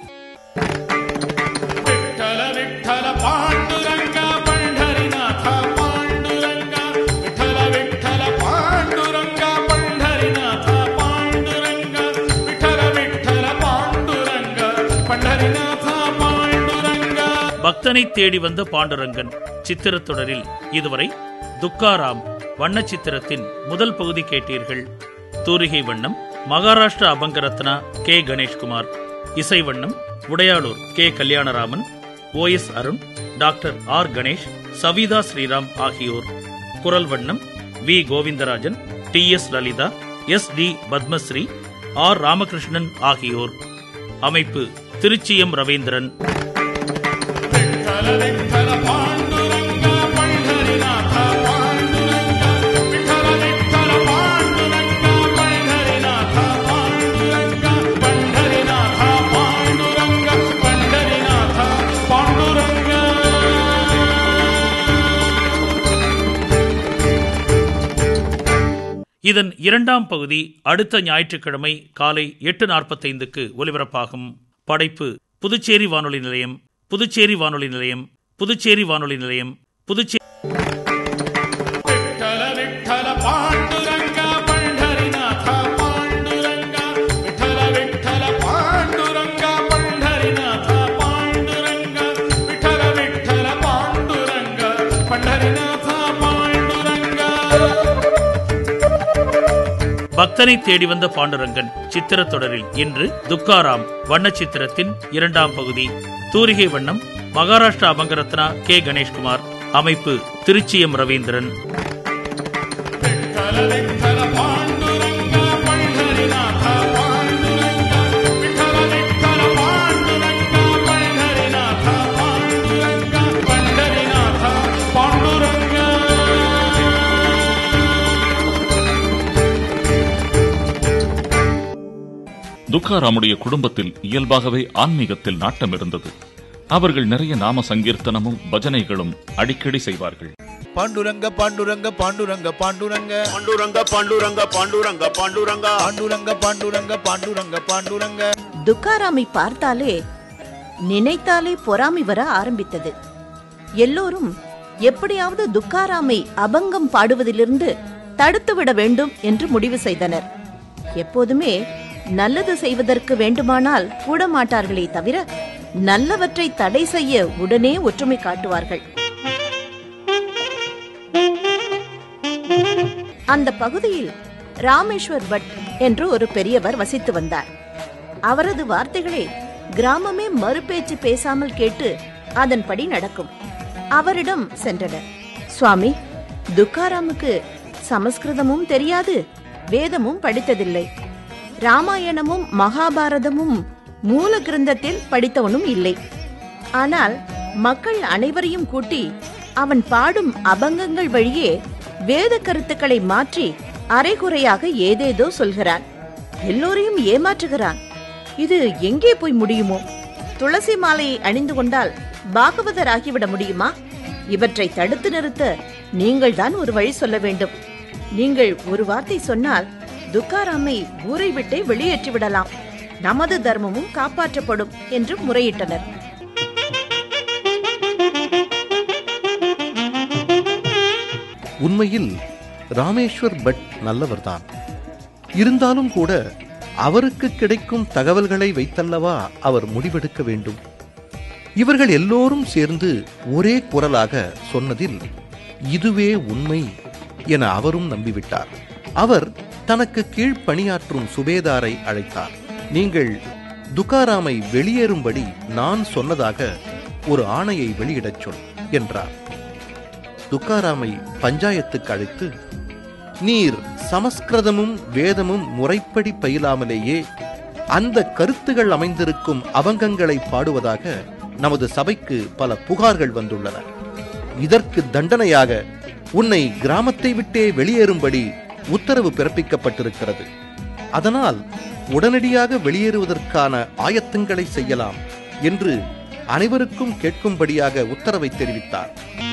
विठ्ठल विठ्ठल पांडुरंग पंढरीनाथ पांडुरंग विठ्ठल विठ्ठल पांडुरंग पंढरीनाथ पांडुरंग विठ्ठल विठ्ठल पांडुरंग पंढरीनाथ पांडुरंग பக்தனை தேடி வந்த பாண்டுரங்கன் சித்திரத் தொடரில் இதுவரை துக்காராம் வண்ண சித்திரத்தின் முதல் பகுதி கேட்டீர்கள் தூரிகை வண்ணம் மகாராஷ்டிரா அபங்கரத்னா கே கணேஷ்குமார் இசை வண்ணம் Udayalur K Kalyanaraman O S Arun doctor R Ganesh Savitha Sriram ஆகியோர் குரல் வண்ணம் V Govindarajan T S Lalitha S T Padmashri R Ramakrishnan ஆகியோர் அமைப்பு திருச்சி எம் ரவீந்திரன் विठ्ठल विठ्ठल पांडुरंग पंढरीनाथ पांडुरंग विठ्ठल विठ्ठल पांडुरंग पंढरीनाथ पांडुरंग पंढरीनाथ पांडुरंग पंढरीनाथ पांडुरंग இதன் இரண்டாம் பகுதி அடுத்த ஞாயிற்றுக்கிழமை காலை எட்டு நாற்பத்தைந்துக்கு ஒலிபரப்பாகும் படைப்பு புதுச்சேரி வானொலி நிலையம் புதுச்சேரி வானொலி நிலையம் புதுச்சேரி வானொலி நிலையம் புதுச்சேரி विठ्ठल विठ्ठल पांडुरंग पंढरीनाथ पांडुरंग विठ्ठल विठ्ठल पांडुरंग पंढरीनाथ पांडुरंग विठ्ठल विठ्ठल पांडुरंग पंढरीनाथ पांडुरंग பக்தனை தேடி வந்த பாண்டுரங்கன் சித்திரத் தொடரில் இன்று துக்காராம் வண்ண சித்திரத்தின் இரண்டாம் பகுதி தூரிகை வண்ணம் மகாராஷ்டிரா அபங்கரத்னா கே கணேஷ்குமார் அமைப்பு திருச்சி எம் ரவீந்திரன் विठ्ठल विठ्ठल पांडुरंग पंढरीनाथ पांडुरंग विठ्ठल विठ्ठल पांडुरंग पंढरीनाथ पांडुरंग पंढरीनाथ पांडुरंग துக்காராமுடைய குடும்பத்தில் இயல்பாகவே ஆன்மீகத்தில் நாட்டம் இருந்தது அவர்கள் நிறைய நாம சங்கீர்த்தனமும் பஜனைகளும் அடிக்கடி செய்வார்கள் பாண்டுரங்க பாண்டுரங்க பாண்டுரங்க பாண்டுரங்க பாண்டுரங்க பாண்டுரங்க பாண்டுரங்க பாண்டுரங்க பாண்டுரங்க பாண்டுரங்க பாண்டுரங்க பாண்டுரங்க துக்காராமை பார்த்தாலே நினைத்தாலே பொறாமை வர ஆரம்பித்தது எல்லோரும் எப்படியாவது துக்காராமை அபங்கம் பாடுவதிலிருந்து தடுத்துவிட வேண்டும் என்று முடிவு செய்தனர் எப்போதுமே நல்லது செய்வதற்கு வேண்டுமானால் கூட மாட்டார்களே தவிர நல்லவற்றை தடை செய்ய உடனே ஒற்றுமை காட்டுவார்கள் அந்த பகுதியில் ராமேஸ்வர் பட் என்று ஒரு பெரியவர் வசித்து வந்தார் அவரது வார்த்தைகளை கிராமமே மறுபேச்சு பேசாமல் கேட்டு அதன்படி நடக்கும் அவரிடம் சென்றனர் சுவாமி துக்காராமுக்கு சமஸ்கிருதமும் தெரியாது வேதமும் படித்ததில்லை ராமாயணமும் மகாபாரதமும் மூல கிரந்தத்தில் படித்தவனும் இல்லை ஆனால் மக்கள் அனைவரையும் கூட்டி அவன் பாடும் அபங்கங்கள் வழியே வேத கருத்துக்களை மாற்றி அரைகுறையாக ஏதேதோ சொல்கிறான் எல்லோரையும் ஏமாற்றுகிறான் இது எங்கே போய் முடியுமோ துளசி மாலையை அணிந்து கொண்டால் பாகவதர் ஆகிவிட முடியுமா இவற்றை தடுத்து நிறுத்த நீங்கள்தான் ஒரு வழி சொல்ல வேண்டும் நீங்கள் ஒரு வார்த்தை சொன்னால் துக்காராமை ஊரை விட்டே வெளியேற்றி விடலாம் நமது தர்மமும் காப்பாற்றப்படும் என்று முறையிட்டனர் உண்மையில் ராமேஸ்வர் பட் நல்லவர்தான் இருந்தாலும் கூட அவருக்கு கிடைக்கும் தகவல்களை வைத்தல்லவா அவர் முடிவெடுக்க வேண்டும் இவர்கள் எல்லோரும் சேர்ந்து ஒரே குரலாக சொன்னதில் இதுவே உண்மை என அவரும் நம்பிவிட்டார் அவர் தனக்கு கீழ் பணியாற்றும் சுபேதாரை அழைத்தார் நீங்கள் துக்காராமை வெளியேறும்படி நான் சொன்னதாக ஒரு ஆணையை வெளியிடச் சொல் என்றார் துக்காராமை பஞ்சாயத்துக்கு அழைத்து நீர் சமஸ்கிருதமும் வேதமும் முறைப்படி பயிலாமலேயே அந்த கருத்துகள் அமைந்திருக்கும் அவங்கங்களை பாடுவதாக நமது சபைக்கு பல புகார்கள் வந்துள்ளன இதற்கு தண்டனையாக உன்னை கிராமத்தை விட்டே வெளியேறும்படி உத்தரவு பிறப்பிக்கப்பட்டிருக்கிறது அதனால் உடனடியாக வெளியேறுவதற்கான ஆயத்தங்களை செய்யலாம் என்று அனைவருக்கும் கேட்கும்படியாக உத்தரவை தெரிவித்தார்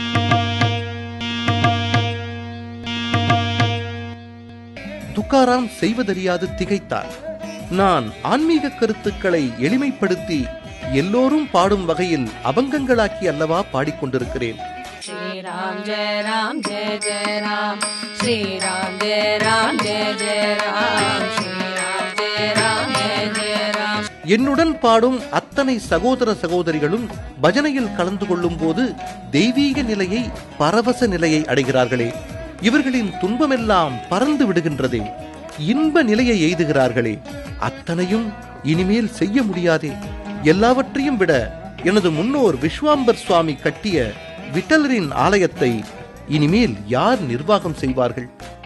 துக்காராம் செய்வதறியாது திகைத்தார் நான் ஆன்மீக கருத்துக்களை எளிமைப்படுத்தி எல்லோரும் பாடும் வகையில் அபங்கங்களாக்கி அல்லவா பாடிக்கொண்டிருக்கிறேன் श्री राम जय राम जय जय राम श्री राम जय राम जय जय राम श्री राम जय राम जय जय राम என்னுடன் பாடும் அத்தனை சகோதர சகோதரிகளும் பஜனையில் கலந்து கொள்ளும் போது தெய்வீக நிலையை பரவச நிலையை அடைகிறார்களே இவர்களின் துன்பமெல்லாம் பறந்து விடுகின்றதே இன்ப நிலையை எய்துகிறார்களே அத்தனையும் இனிமேல் செய்ய முடியாதே எல்லாவற்றையும் விட எனது முன்னோர் விஸ்வாம்பர் சுவாமி கட்டிய விட்டலரின் ஆலயத்தை இனிமேல் யார் நிர்வாகம் செய்வார்கள்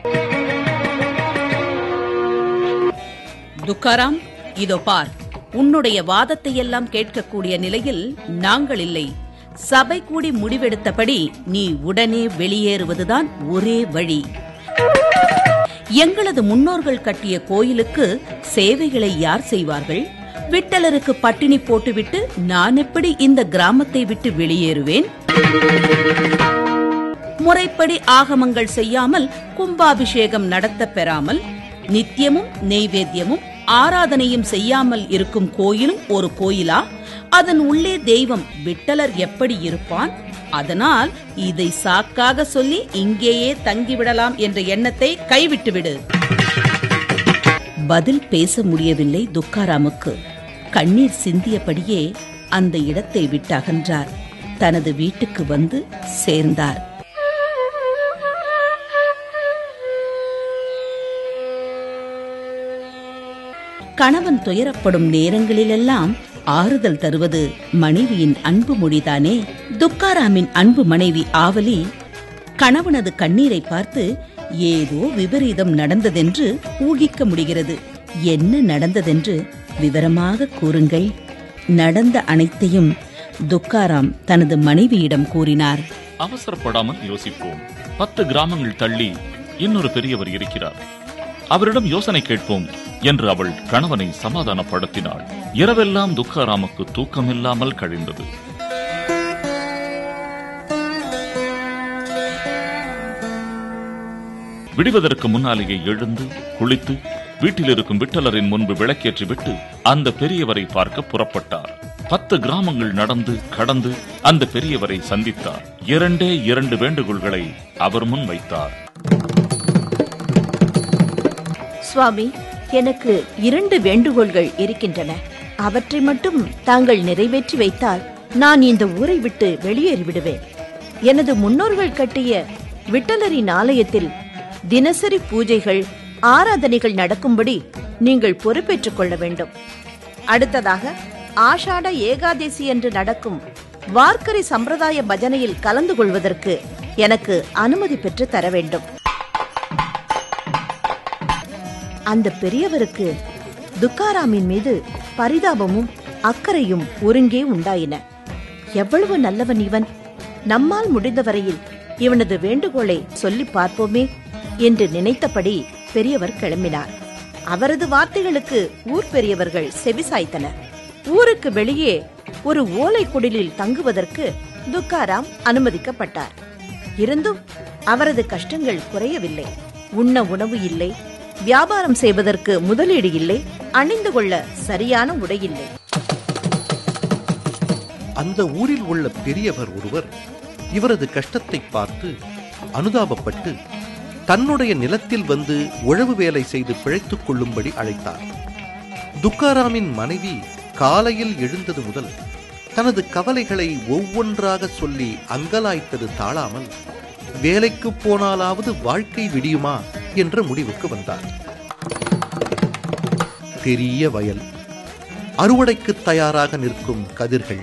துக்காராம் இதோ பார் உன்னுடைய வாதத்தை எல்லாம் கேட்கக்கூடிய நிலையில் நாங்கள் இல்லை சபை கூடி முடிவெடுத்தபடி நீ உடனே வெளியேறுவதுதான் ஒரே வழி எங்களது முன்னோர்கள் கட்டிய கோயிலுக்கு சேவைகளை யார் செய்வார்கள் விட்டலருக்கு பட்டினி போட்டுவிட்டு நான் எப்படி இந்த கிராமத்தை விட்டு வெளியேறுவேன் முறைப்படி ஆகமங்கள் செய்யாமல் கும்பாபிஷேகம் நடத்தப் பெறாமல் நித்தியமும் நெய்வேத்தியமும் ஆராதனையும் செய்யாமல் இருக்கும் கோயிலும் ஒரு கோயிலா அதன் உள்ளே தெய்வம் விட்டலர் எப்படி இருப்பான் அதனால் இதை சாக்காக சொல்லி இங்கேயே தங்கிவிடலாம் என்ற எண்ணத்தை கைவிட்டுவிடு பதில் பேச முடியவில்லை துக்காராமுக்கு கண்ணீர் சிந்தியபடியே அந்த இடத்தை விட்டு அகன்றார் தனது வீட்டுக்கு வந்து சேர்ந்தார் கணவன் துயரப்படும் நேரங்களிலெல்லாம் ஆறுதல் தருவது மனைவியின் அன்பு மொழிதானே துக்காராமின் அன்பு மனைவி ஆவலி கணவனது கண்ணீரை பார்த்து ஏதோ விபரீதம் நடந்ததென்று ஊகிக்க முடிகிறது என்ன நடந்ததென்று விவரமாக கூறுங்கள் நடந்த அனைத்தையும் துக்காராம் தனது மனைவியிடம் கூறினார் அவசரப்படாமல் யோசிப்போம் பத்து கிராமங்கள் தள்ளி இன்னொரு பெரியவர் இருக்கிறார் அவரிடம் யோசனை கேட்போம் என்று அவள் கணவனை சமாதானப்படுத்தினாள் இரவெல்லாம் துக்காராமுக்கு தூக்கமில்லாமல் கழிந்தது விடுவதற்கு முன்னாலேயே எழுந்து குளித்து வீட்டில் இருக்கும் விட்டலரின் முன்பு விளக்கேற்றி விட்டு அந்த பெரியவரை பார்க்க புறப்பட்டார் பத்து கிராமங்கள் நடந்து கடந்து அந்த பெரியவரை சந்தித்தார் இரண்டே இரண்டு வேண்டுகோள்களை அவர் முன் வைத்தார் சுவாமி எனக்கு இரண்டு வேண்டுகோள்கள் இருக்கின்றன அவற்றை மட்டும் தாங்கள் நிறைவேற்றி வைத்தால் நான் இந்த ஊரை விட்டு வெளியேறி விடுவேன் எனது முன்னோர்கள் கட்டிய விட்டலரின் ஆலயத்தில் தினசரி பூஜைகள் ஆராதனைகள் நடக்கும்படி நீங்கள் பொறுப்பேற்றுக் கொள்ள வேண்டும் அடுத்ததாக ஆஷாட ஏகாதசி என்று நடக்கும் வார்க்கரி சம்பிரதாய பஜனையில் கலந்து கொள்வதற்கு எனக்கு அனுமதி பெற்று தர வேண்டும் அந்த பெரியவருக்கு துக்காராமின் மீது பரிதாபமும் அக்கறையும் ஒருங்கே உண்டாயின எவ்வளவு நல்லவன் இவன் நம்மால் முடிந்தவரையில் இவனது வேண்டுகோளை சொல்லி பார்ப்போமே என்று நினைத்தபடி பெரியவர் கிளம்பினார் அவரது வார்த்தைகளுக்கு ஊர் பெரியவர்கள் செவிசாய்த்தனர் ஊருக்கு வெளியே ஒரு ஓலை குடிலில் தங்குவதற்கு துக்காராம் அனுமதிக்கப்பட்டார் இருந்தும் அவரது கஷ்டங்கள் குறையவில்லை உண்ண உணவு இல்லை வியாபாரம் செய்வதற்கு முதலீடு இல்லை அணிந்து கொள்ள சரியான உடை இல்லை அந்த ஊரில் உள்ள பெரியவர் ஒருவர் இவரது கஷ்டத்தை பார்த்து அனுதாபப்பட்டு தன்னுடைய நிலத்தில் வந்து உழவு வேலை செய்து பிழைத்துக் கொள்ளும்படி அழைத்தார் துக்காராமின் மனைவி காலையில் எழுந்தது முதல் தனது கவலைகளை ஒவ்வொன்றாக சொல்லி அங்கலாய்த்தது தாழாமல் வேலைக்கு போனாலாவது வாழ்க்கை விடியுமா என்ற முடிவுக்கு வந்தார் பெரிய வயல் அறுவடைக்கு தயாராக நிற்கும் கதிர்கள்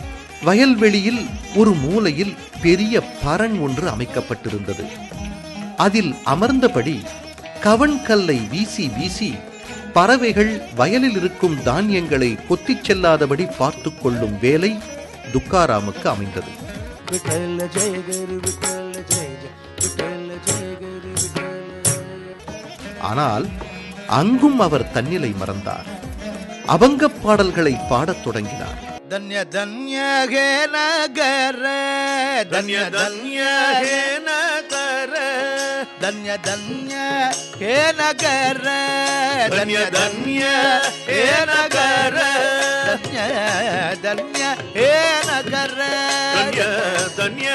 வயல்வெளியில் ஒரு மூலையில் பெரிய பரண் ஒன்று அமைக்கப்பட்டிருந்தது அதில் அமர்ந்தபடி கவன் கல்லை வீசி வீசி பறவைகள் வயலில் இருக்கும் தானியங்களை கொத்திச் செல்லாதபடி பார்த்துக் கொள்ளும் வேலை துக்காராமுக்கு அமைந்தது விட்டல ஜெய குரு விட்டல ஜெய ஜெய விட்டல ஜெய குரு விட்டல ஆனால் அங்கும் அவர் தன்னிலை மறந்தார் அபங்கப் பாடல்களை பாடத் தொடங்கினார் ಧನ್ಯ ಧನ್ಯ ಹೇ ನಗರ ಧನ್ಯ ಧನ್ಯ ಹೇ ನಗರ ಧನ್ಯ ಧನ್ಯ ಹೇ ನಗರ ಧನ್ಯ ಧನ್ಯ ಹೇ ನಗರ ಧನ್ಯ ಧನ್ಯ ಹೇ ನಗರ ಧನ್ಯ ಧನ್ಯ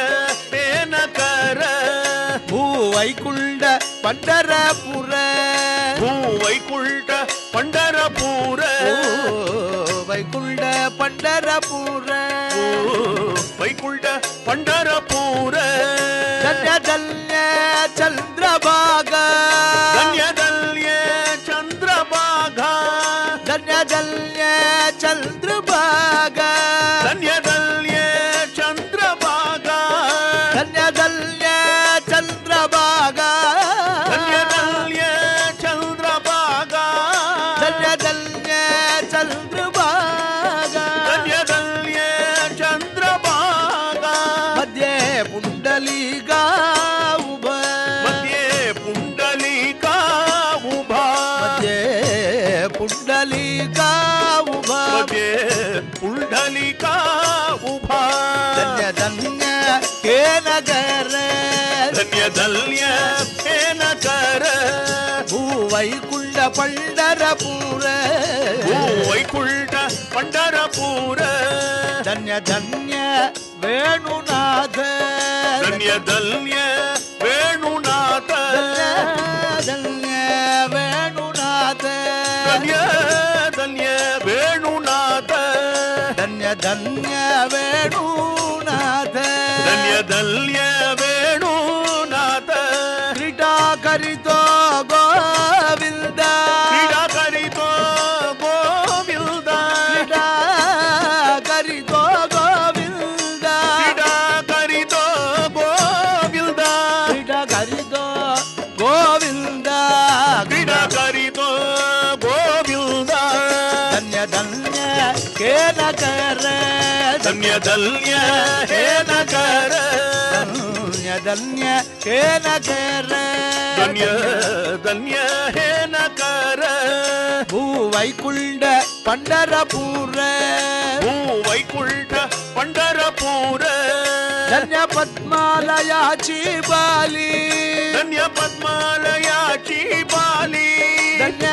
ಏನಕರ ಭೂವೈಕುಂಡ ಪಂಡರಪುರ ಭೂ ವೈಕುಂಠ ಪಂಡರಪೂರ ವೈಕುಂಡ ಪಂಡರಪುರ ಭೂ ವೈಕುಂಠ ಪಂಡರಪೂರ ಧನ್ಯ ಧನ್ಯ ಚಂದ್ರಭಾಗ ಧನ್ಯದಲ್ಯ ಚಂದ್ರಭಾಗ ಧನ್ಯ ಧನ್ಯ ಚಂದ್ರಭಾಗ ಧನ್ಯದಲ್ಯ ಚಂದ್ರಭಾಗ ಧನ್ಯ ಧನ್ಯ ಚಂದ್ರಭಾಗ ಧನ್ಯದಲ್ಯ ಚಂದ್ರಭಾಗ ಧನ್ಯ ಧನ್ಯ ಚಂದ್ರಭಾಗ ಧನ್ಯದಲ್ಯ ಚಂದ್ರಭಾಗ ಮಧ್ಯೆ ಪುಂಡಲೀಗ ಉಭ ಮಧ್ಯೆ ಪುಂಡಲೀಕ ಉಭ ಮಧ್ಯೆ ಪುಂಡಲೀಗ ಉಭ ಮಧ್ಯೆ ಪುಂಡಲೀಕ ಉಭ ಧನ್ಯ ಧನ್ಯ ಹೇ ನಗರ ಧನ್ಯದಲ್ಯ ಏನಕರ ಭೂವೈಕುಂಡ ಪಂಡರಪುರ ಭೂ ವೈಕುಂಠ ಪಂಡರಪೂರ ಧನ್ಯ ಧನ್ಯ ವೇಣುನಾಥ ಧನ್ಯದಲ್ಯ ವೇಣುನಾಥ ಧನ್ಯ ವೇಣುನಾಥ ಧನ್ಯ ಧನ್ಯ ವೇಣುನಾಥ ಧನ್ಯ ಧನ್ಯ ವೇಣುನಾಥ ಧನ್ಯದಲ್ಯ ವೇಣುನಾಥ ಕ್ರೀಡಾಕರಿತೋ ಗೋವಿಂದ ಕ್ರೀಡಾ ಕರಿತೋ ಗೋವಿಲ್ದ ಕ್ರೀಡಾಕರಿತೋ ಗೋವಿಂದ ಕ್ರೀಡಾ ಕರಿತೋ ಗೋವಿಲ್ದ ಕ್ರೀಡಾಕರಿತೋ ಗೋವಿಂದ ಕ್ರೀಡಾ ಕರಿತೋ ಗೋವಿಲ್ದ ಧನ್ಯ ಧನ್ಯ ಕೇನಕರ ಧನ್ಯದಲ್ಯ ಹೇನಕರ ಧನ್ಯ ಧನ್ಯ ಕೇನಕರ ಧನ್ಯ ಧನ್ಯ ಹೇನಕರ ಭೂವೈಕುಂಡ ಪಂಡರಪುರ ಭೂ ವೈಕುಂಠ ಪಂಡರಪೂರ ಧನ್ಯ ಪದ್ಮಾಲಯಾಚಿ ಬಾಲಿ ಧನ್ಯ ಪದ್ಮಾಲಯಾಚಿ ಬಾಲಿ ಧನ್ಯ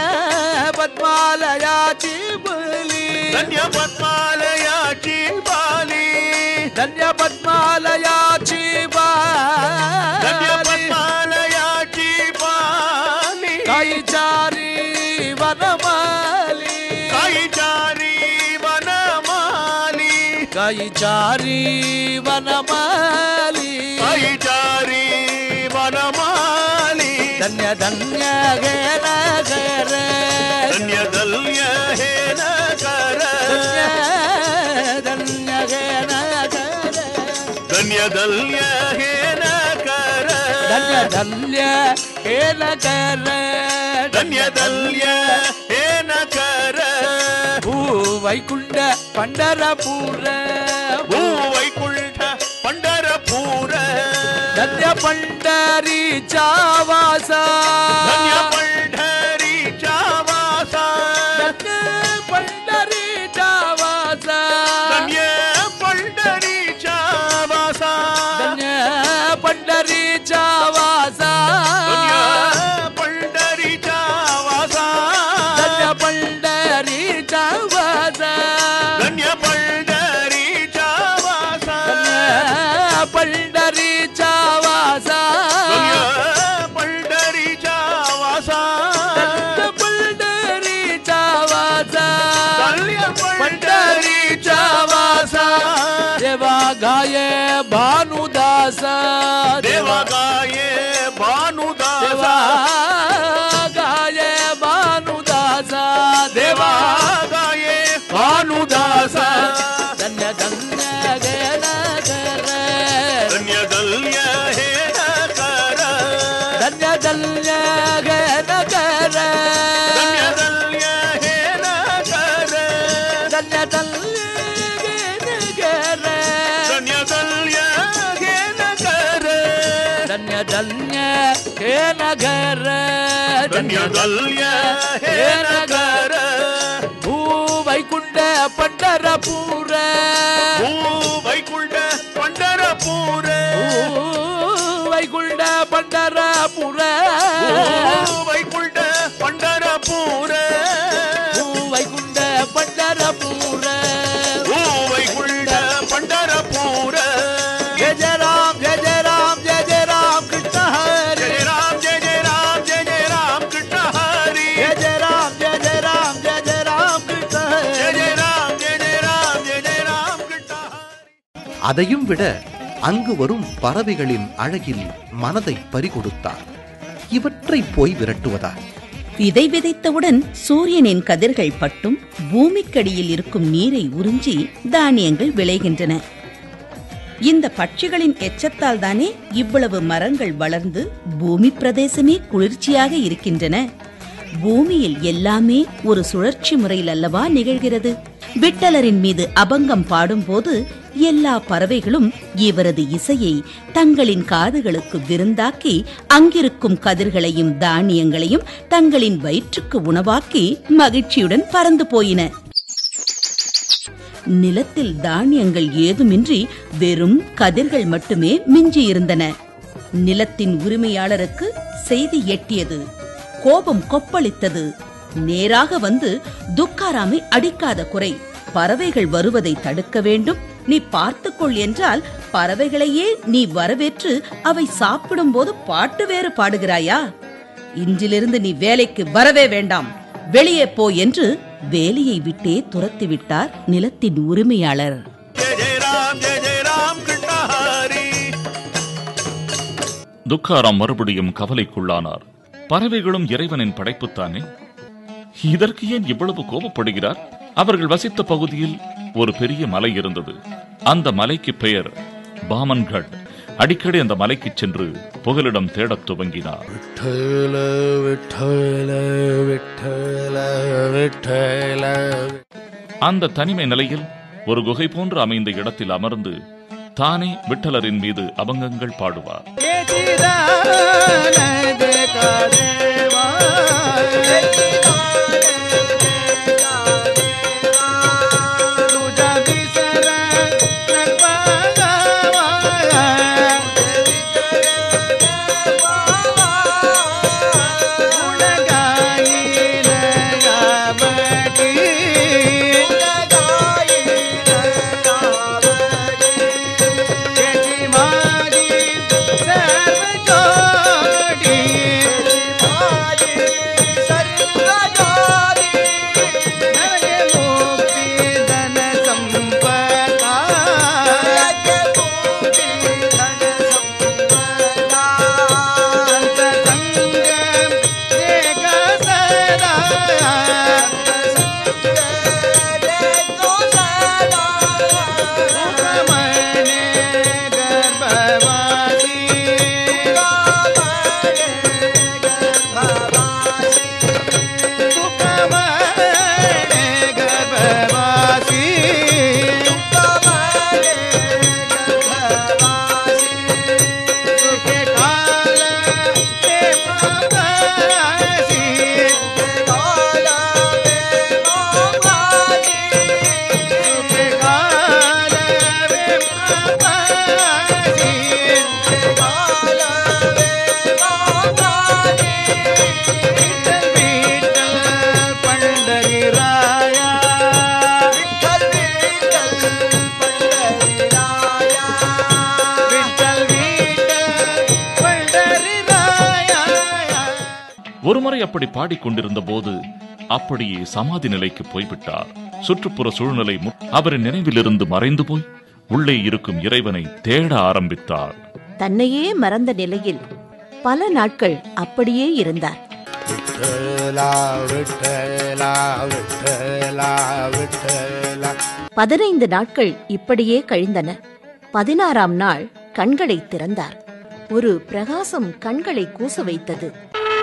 ಪದ್ಮಾಲಯಾಚಿ ಬಾಲಿ ಧನ್ಯ ಪದ್ಮಾಲಯಾಚಿ ಬಾಲಿ ಧನ್ಯ ಪದ್ಮಾಲಯಾಚಿ ಧನ್ಯ ಬಾಲಿ ಪದ್ಮಾಲಯಾಚಿ ಬಾಲಿ ಕೈಚಾರಿ ವನಮಾಲಿ ಕೈಚಾರಿ ವನಮಾಲಿ ಕೈಚಾರಿ ವನಮಾಲಿ ಕೈಚಾರಿ ವನಮಾಲಿ ಧನ್ಯ ಧನ್ಯ ಗೇ ನಗರ ಧನ್ಯದಲ್ಯ ಹೇನಕರ ಧನ್ಯ ಗೇ ನಗರ ಧನ್ಯದಲ್ಯ ಹೇನಕರ ಧನ್ಯ ಧನ್ಯ ಹೇ ನಗರ ಧನ್ಯದಲ್ಯ ಹೇನಕರ ಭೂ ವೈಕುಂಡ ಪಂಡರಪುರ ಭೂ ವೈಕುಂಠ ಪಂಡರಪೂರ ಧನ್ಯ ಪಂಡರಿ ಚಾವಾಸ ಧನ್ಯ ಪಂಡರಿ ಚಾವಾಸ ಧನ್ಯ ಪಂಡರಿ ಚಾವಾಸ ಧನ್ಯ ಪಂಡರಿ ಚಾವಾಸ ಧನ್ಯ ಪಂಡರಿ ಚಾವಾಸ ಧನ್ಯ ಪಂಡರಿ ಚಾವಾಸ ಧನ್ಯ ಪಂಡರಿ ಚಾವಾಸ ಧನ್ಯ ಪಂಡರಿ ಚಾವಾಸ ಧನ್ಯ ಪಂಡರಿ ಚಾವಾಸ ಧನ್ಯ ಪಂಡರಿ ಚಾವಾಸ ಧನ್ಯ ಪಂಡರಿ ಚಾವಾಸ ಧನ್ಯ ಪಂಡರಿ ಚಾವಾಸ ದೇವಾ ಗಾಯ ಭಾನುದಾಸ ದೇವಗಾಯೇ ಭಾನುದಾಸ ದೇವಾ ಗಾಯ ಭಾನುದಾಸ ದೇವಾ ದೇವಗಾಯೇ ಭಾನುದಾಸ ಧನ್ಯ ಧನ್ಯ ಗಣಕರ ಧನ್ಯದಲ್ಯ ಹೇನಕರ ಧನ್ಯ ನಗರ ಧನ್ಯ ಹೇ ನಗರ ಧನ್ಯ ನಗರ ಧನ್ಯ ಧನ್ಯ ಹೇ ನಗರ ಧನ್ಯ ಧನ್ಯ ಹೇ ನಗರ ಧನ್ಯ ಧನ್ಯ ಹೇ ನಗರ ಭೂ ವೈಕುಂಠ ಪಂಡರಪುರ ಭೂ ವೈಕುಂಠ ಪಂಡರಪುರ ಭೂ ವೈಕುಂಠ ಪಂಡರಪುರ ಭೂ ವೈಕುಂಠ ಪಂಡರಪುರ ಭೂ ವೈಕುಂಠ ಪಂಡರಪುರ ಭೂ ವೈಕುಂಠ ಪಂಡರಪುರ ಜಯ ಜಯ ರಾಮ್ ಜಯ ಜಯ ರಾಮ್ ಜಯ ಜಯ ರಾಮ್ ಕೃಷ್ಣ ಹರಿ ಜಯ ರಾಮ್ ಜಯ ಜಯ ರಾಮ್ ಜಯ ಜಯ ರಾಮ್ ಕೃಷ್ಣ ಹರಿ ಜಯ ಜಯ ರಾಮ್ ಜಯ ಜಯ ರಾಮ್ ಜಯ ಜಯ ರಾಮ್ ಕೃಷ್ಣ ஜெய ஹரி ஜெய ராம் ஜெய ஜெய ராம் ஜெய ஜெய ராம் கிருஷ்ணா அதையும் விட அங்கு வரும் பறவைகளின் அழகில் மனதை பறிகொடுத்தார் இவற்றை போய் விரட்டுவதா விதை விதைத்தவுடன் சூரியனின் கதிர்கள் பட்டும் பூமிக்கடியில் இருக்கும் நீரை உறிஞ்சி தானியங்கள் விளைகின்றன இந்த பட்சிகளின் எச்சத்தால் தானே இவ்வளவு மரங்கள் வளர்ந்து பூமி பிரதேசமே குளிர்ச்சியாக இருக்கின்றன பூமியில் எல்லாமே ஒரு சுழற்சி முறையில் அல்லவா நிகழ்கிறது விட்டலரின் மீது அபங்கம் பாடும்போது எல்லா பறவைகளும் இவரது இசையை தங்களின் காதுகளுக்கு விருந்தாக்கி அங்கிருக்கும் கதிர்களையும் தானியங்களையும் தங்களின் வயிற்றுக்கு உணவாக்கி மகிழ்ச்சியுடன் பறந்து போயின நிலத்தில் தானியங்கள் ஏதுமின்றி வெறும் கதிர்கள் மட்டுமே மிஞ்சியிருந்தன நிலத்தின் உரிமையாளருக்கு செய்தி எட்டியது கோபம் கொப்பளித்தது நேராக வந்து துக்காராமை அடிக்காத குறை பறவைகள் வருவதை தடுக்க வேண்டும் நீ பார்த்துக்கொள் என்றால் பறவைகளையே நீ வரவேற்று அவை சாப்பிடும்போது பாட்டு வேறு பாடுகிறாயா இன்றிலிருந்து நீ வேலைக்கு வரவே வேண்டாம் வெளியே போ என்று வேலையை விட்டே துரத்திவிட்டார் நிலத்தின் உரிமையாளர் ஜெய ஜெய ராம் ஜெய ஜெய ராம் கிருஷ்ணா ஹரி துக்காராம் மறுபடியும் கவலைக்குள்ளானார் பறவைகளும் இறைவனின் படைப்புத்தானே இதற்கு ஏன் இவ்வளவு கோபப்படுகிறார் அவர்கள் வசித்த பகுதியில் ஒரு பெரிய மலை இருந்தது அந்த மலைக்கு பெயர் பாமன்கட் அடிக்கடி அந்த மலைக்கு சென்று புகலிடம் தேடத் துவங்கினார் விட்டல விட்டல விட்டல விட்டல அந்த தனிமை நிலையில் ஒரு குகை போன்று அமைந்த இடத்தில் அமர்ந்து தானே விட்டலரின் மீது அபங்கங்கள் பாடுவார் ஒருமுறை அப்படி பாடிக்கொண்டிருந்த போது அப்படியே சமாதி நிலைக்கு போய்விட்டார் சுற்றுப்புற சூழ்நிலை மு- அவரின் நினைவிலிருந்து மறைந்து போய் உள்ளே இருக்கும் இறைவனை தேட ஆரம்பித்தார் தன்னையே மறந்த நிலையில் பல நாட்கள் அப்படியே இருந்தார் விட்டலா விட்டலா விட்டலா விட்டலா பதினைந்து நாட்கள் இப்படியே கழிந்தன பதினாறாம் நாள் கண்களை திறந்தார் ஒரு பிரகாசம் கண்களை கூச வைத்தது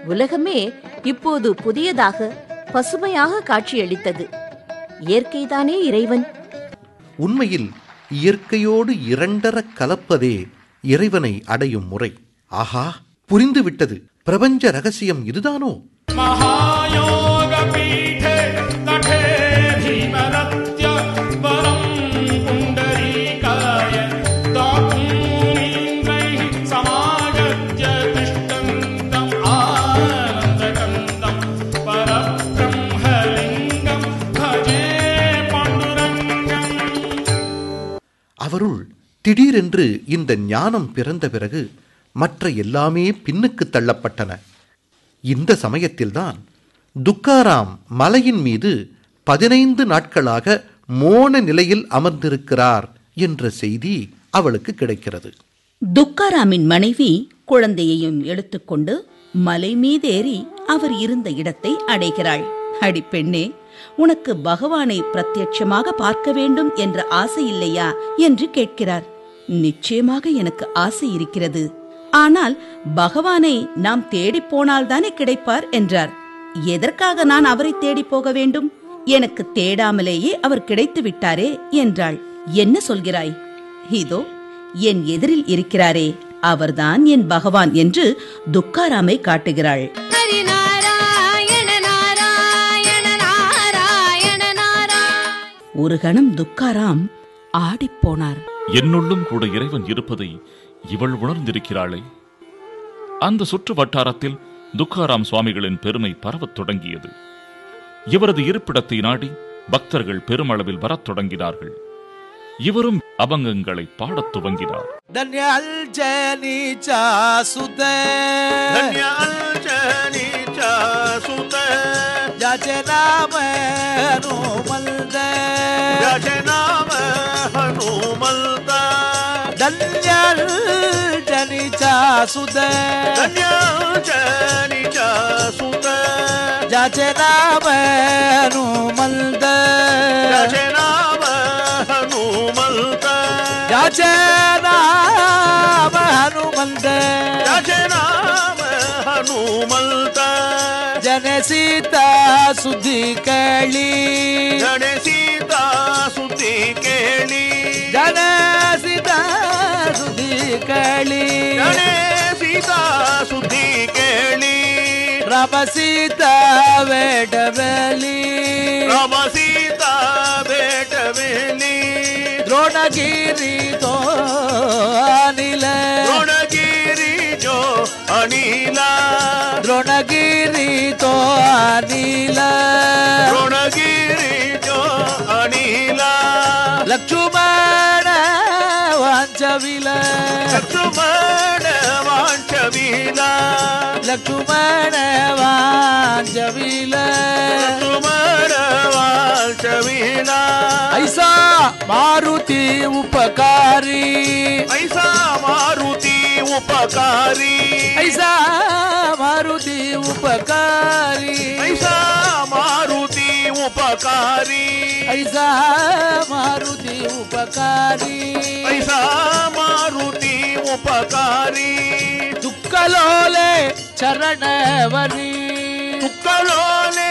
உலகமே இப்போது புதியதாக பசுமையாக காட்சியளித்தது இயற்கைதானே இறைவன் உண்மையில் இயற்கையோடு இரண்டர கலப்பதே இறைவனை அடையும் முறை ஆஹா புரிந்துவிட்டது பிரபஞ்ச ரகசியம் இதுதானோ महायोगपीठे तटे भीमरत्य वरम् पुण्डरीकाय दातुमीन्द्रैः समागत्य तिष्ठन्तम् आनन्दकन्दम् परब्रह्मलिङ्गम् भजे पाण्डुरङ्गम् அவருள் திடீரென்று இந்த ஞானம் பிறந்த பிறகு மற்ற எல்லாமே பின்னுக்கு தள்ளப்பட்டன இந்த சமயத்தில்தான் துக்காராம் மலையின் மீது பதினைந்து நாட்களாக மோன நிலையில் அமர்ந்திருக்கிறார் என்ற செய்தி அவளுக்கு கிடைக்கிறது துக்காராமின் மனைவி குழந்தையையும் எடுத்துக்கொண்டு மலை மீதேறி அவர் இருந்த இடத்தை அடைகிறாள் அடி பெண்ணே உனக்கு பகவானை பிரத்யட்சமாக பார்க்க வேண்டும் என்ற ஆசை இல்லையா என்று கேட்கிறார் நிச்சயமாக எனக்கு ஆசை இருக்கிறது ஆனால் பகவானை நாம் தேடிப் போனால்தானே கிடைப்பார் என்றார் எதற்காக நான் அவரை தேடிப் போக வேண்டும் எனக்கு தேடாமலேயே அவர் கிடைத்து விட்டாரே என்றாள் என்ன சொல்கிறாய் இதோ என் எதிரில் இருக்கிறாரே அவர்தான் என் பகவான் என்று துக்காராமை காட்டுகிறாள் ஹரி நாராயண நாராயண நாராயண நாராயண ஒரு கணம் துக்காராம் ஆடிப்போனார் என்னுள்ளும் கூட இறைவன் இருப்பதை இவள் உணர்ந்திருக்கிறாளே அந்த சுற்று வட்டாரத்தில் துக்காராம் சுவாமிகளின் பெருமை பரவத் தொடங்கியது இவரது இருப்பிடத்தை நாடி பக்தர்கள் பெருமளவில் வரத் தொடங்கினார்கள் இவரும் அபங்கங்களை பாடத் துவங்கினார் धन्य अल्जनीचा सुत धन्य अल्जनीचा सुत ज्याचे नाम हनुमंत ज्याचे नाम हनुमंता धन्य अल्जनीचा सुत धन्य अल्जनीचा सुत ज्याचे नाम हनुमंत ज्याचे नाम हनुमंता ज्याचे नाम हनुमंत ज्याचे नाम हनुमंता जने सीता सुधी कळी जणे सीता सुती केली जने सीता सुधी कळी जणे सीता सुती केली राम सीता वेडवेली राम सीता भेटवेली द्रोणगिरी तो अनिल द्रोणगिरी जो अनिला द्रोणगिरी तो अनिल द्रोणगिरी जो अनिला लक्ष्मण वांचविल लक्ष्मण वांचविला लक्ष्मण वांचविल लक्ष्मण वांचविला ऐसा मारुती उपकारी ऐसा मारुती उपकारी ऐसा मारुती उपकारी ऐसा मारुती उपकारी ऐसा मारुती उपकारी ऐसा मारुती उपकारी दुःखलोले चरणवरी துக்களோலே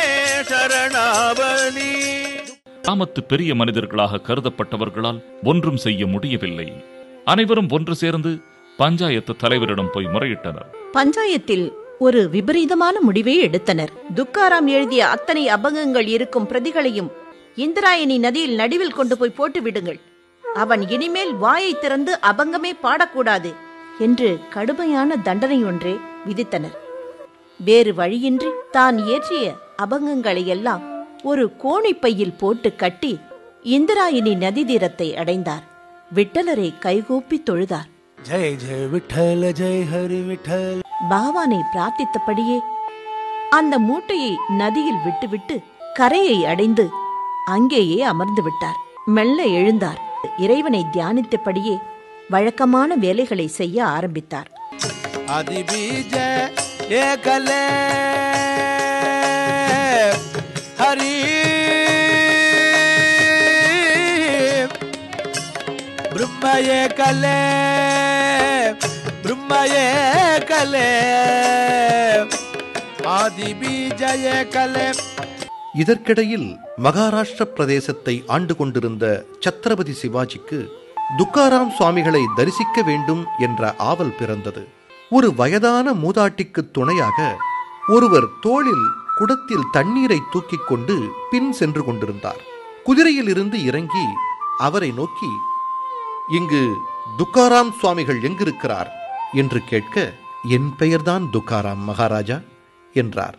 சரணாவலி கிராமத்து பெரிய மனிதர்களாக கருதப்பட்டவர்களால் ஒன்றும் செய்ய முடியவில்லை அனைவரும் ஒன்று சேர்ந்து பஞ்சாயத்து தலைவரிடம் போய் முறையிட்டனர் பஞ்சாயத்தில் ஒரு விபரீதமான முடிவை எடுத்தனர் துக்காராம் எழுதிய அத்தனை அபங்கங்கள் இருக்கும் பிரதிகளையும் இந்திராயணி நதியில் நடுவில் கொண்டு போய் போட்டு விடுங்கள் அவன் இனிமேல் வாயை திறந்து அபங்கமே பாடக்கூடாது என்று கடுமையான தண்டனை ஒன்றே விதித்தனர் வேறு வழியின்றி தான் இயற்றிய அபங்கங்களை எல்லாம் ஒரு கோணிப்பையில் போட்டு கட்டி இந்திராயணி நதி தீரத்தை அடைந்தார் விட்டலரை கைகூப்பி தொழுதார் जय जय विठल जय हरि विठल பகவானை பிரார்த்தித்தபடியே அந்த மூட்டையை நதியில் விட்டுவிட்டு கரையை அடைந்து அங்கேயே அமர்ந்து விட்டார் மெல்ல எழுந்தார் இறைவனை தியானித்தபடியே வழக்கமான வேலைகளை செய்ய ஆரம்பித்தார் आदि बीज एकले हरि ब्रह्म एकले ब्रह्म एकले ஆதிபீஜய கலே இதற்கிடையில் மகாராஷ்டிர பிரதேசத்தை ஆண்டு கொண்டிருந்த சத்ரபதி சிவாஜிக்கு துக்காராம் சுவாமிகளை தரிசிக்க வேண்டும் என்ற ஆவல் பிறந்தது ஒரு வயதான மூதாட்டிக்கு துணையாக ஒருவர் தோளில் குடத்தில் தண்ணீரை தூக்கிக் கொண்டு பின் சென்று கொண்டிருந்தார் குதிரையில் இருந்து இறங்கி அவரை நோக்கி இங்கு துக்காராம் சுவாமிகள் எங்கிருக்கிறார் என்று கேட்க என் பெயர்தான் துக்காராம் மகாராஜா என்றார்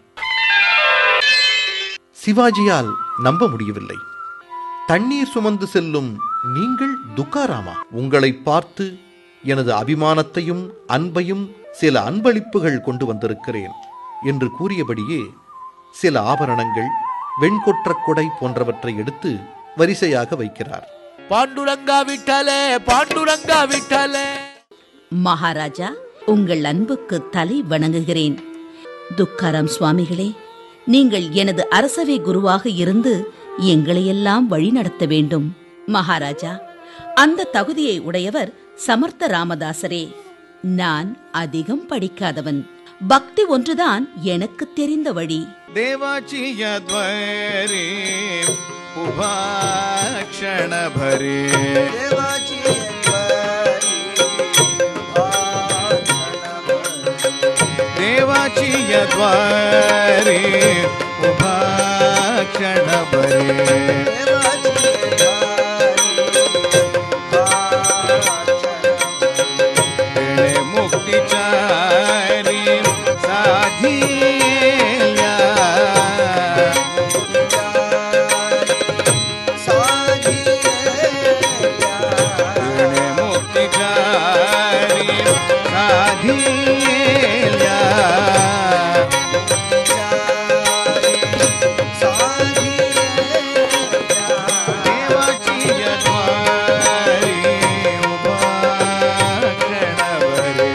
சிவாஜியால் நம்ப முடியவில்லை தண்ணீர் சுமந்து செல்லும் நீங்கள் துக்காராமா உங்களை பார்த்து எனது அபிமானத்தையும் அன்பையும் சில அன்பளிப்புகள் கொண்டு வந்திருக்கிறேன் என்று கூறியபடியே சில ஆபரணங்கள் வெண்கொற்ற கொடை போன்றவற்றை எடுத்து வரிசையாக வைக்கிறார் பாண்டுரங்கா விட்டலே பாண்டுரங்கா விட்டலே மகாராஜா உங்கள் அன்புக்கு தலை வணங்குகிறேன் துக்காராம் சுவாமிகளே நீங்கள் எனது அரசவை குருவாக இருந்து எங்களையெல்லாம் வழிநடத்த வேண்டும் மகாராஜா அந்த தகுதியை உடையவர் சமர்த்த ராமதாசரே நான் அதிகம் படிக்காதவன் பக்தி ஒன்றுதான் எனக்கு தெரிந்த வழி देवाची द्वरे उभा क्षण भरे देवाची देवाची द्वारे उभा क्षण भरे वेळे मुक्तीचारी साधिया वेळे मुक्तीचारी साधिया देवाची द्वारी उभा क्षणभरे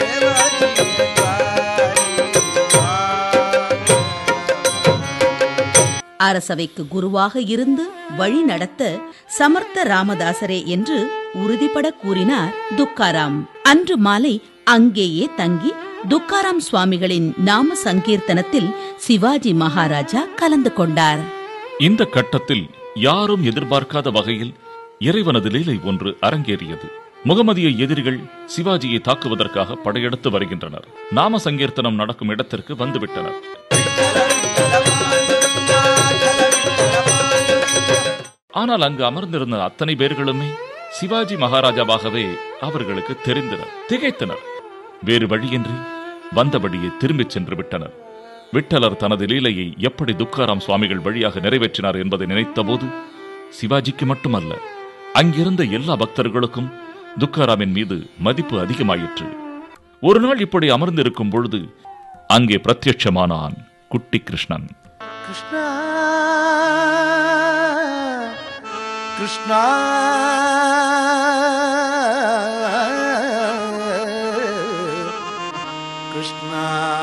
அரசவைக்கு குருவாக இருந்து வழி நடத்த சமர்த்த ராமதாசரே என்று உறுதிபட கூறினார் துக்காராம் அன்று மாலை அங்கேயே தங்கி துக்காராம் சுவாமிகளின் நாம சங்கீர்த்தனத்தில் சிவாஜி மகாராஜா கலந்து கொண்டார் இந்த கட்டத்தில் யாரும் எதிர்பார்க்காத வகையில் இறைவனது லீலை ஒன்று அரங்கேறியது முகமதிய எதிரிகள் சிவாஜியை தாக்குவதற்காக படையெடுத்து வருகின்றனர் நாம சங்கீர்த்தனம் நடக்கும் இடத்திற்கு வந்துவிட்டனர் ஆனால் அங்கு அமர்ந்திருந்த அத்தனை பேர்களுமே சிவாஜி மகாராஜாவாகவே அவர்களுக்கு தெரிந்தனர் திகைத்தனர் வேறு வழியின்றி வந்தபடியே திரும்பிச் சென்று விட்டனர் விட்டலர் தனது லீலையை எப்படி துக்காராம் சுவாமிகள் வழியாக நிறைவேற்றினார் என்பதை நினைத்தபோது சிவாஜிக்கு மட்டுமல்ல அங்கிருந்த எல்லா பக்தர்களுக்கும் துக்காராமின் மீது மதிப்பு அதிகமாயிற்று ஒரு நாள் இப்படி அமர்ந்திருக்கும் பொழுது அங்கே பிரத்யட்சமானான் குட்டி கிருஷ்ணன் कृष्णा कृष्णा कृष्णा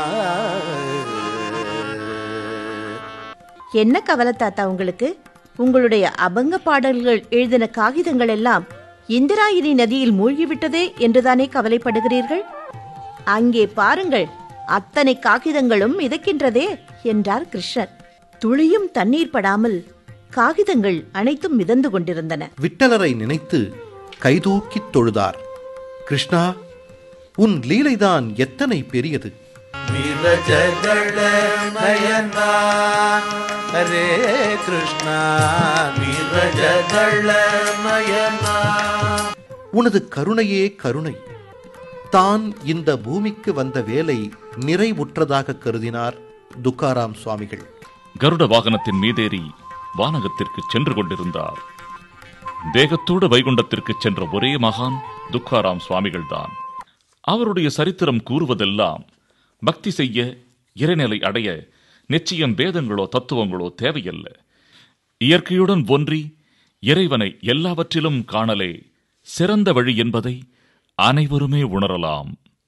என்ன கவலை தாத்தா உங்களுக்கு உங்களுடைய அபங்க பாடல்கள் எழுதின காகிதங்கள் எல்லாம் இந்திராயினி நதியில் மூழ்கிவிட்டதே என்றுதானே கவலைப்படுகிறீர்கள் அங்கே பாருங்கள் அத்தனை காகிதங்களும் மிதக்கின்றதே என்றார் கிருஷ்ணர் துளியும் தண்ணீர் படாமல் காகிதங்கள் அனைத்தும் மிதந்து கொண்டிருந்தன விட்டலரை நினைத்து கைதூக்கித் தொழுதார் கிருஷ்ணா உன் லீலைதான் எத்தனை பெரியது विरजगळ नयना हरे कृष्णा विरजगळ नयना உனது கருணையே கருணை தான் இந்த பூமிக்கு வந்த வேலை நிறைவுற்றதாக கருதினார் துக்காராம் சுவாமிகள் கருட வாகனத்தின் மீதேறி வானகத்திற்கு சென்று கொண்டிருந்தார் தேகத்தோடு வைகுண்டத்திற்கு சென்ற ஒரே மகான் துக்காராம் சுவாமிகள்தான் அவருடைய சரித்திரம் கூறுவதெல்லாம் பக்தி செய்ய இறைநிலை அடைய நிச்சயம் வேதங்களோ தத்துவங்களோ தேவையல்ல இயற்கையுடன் ஒன்றி இறைவனை எல்லாவற்றிலும் காணலே சிறந்த வழி என்பதை அனைவருமே உணரலாம்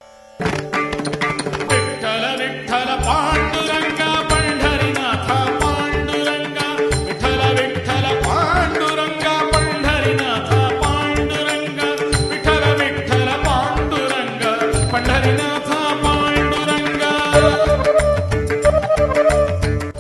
विठ्ठल विठ्ठल पांडुरंग पंढरीनाथ पांडुरंग विठ्ठल विठ्ठल पांडुरंग पंढरीनाथ पांडुरंग विठ्ठल विठ्ठल पांडुरंग पंढरीनाथ पांडुरंग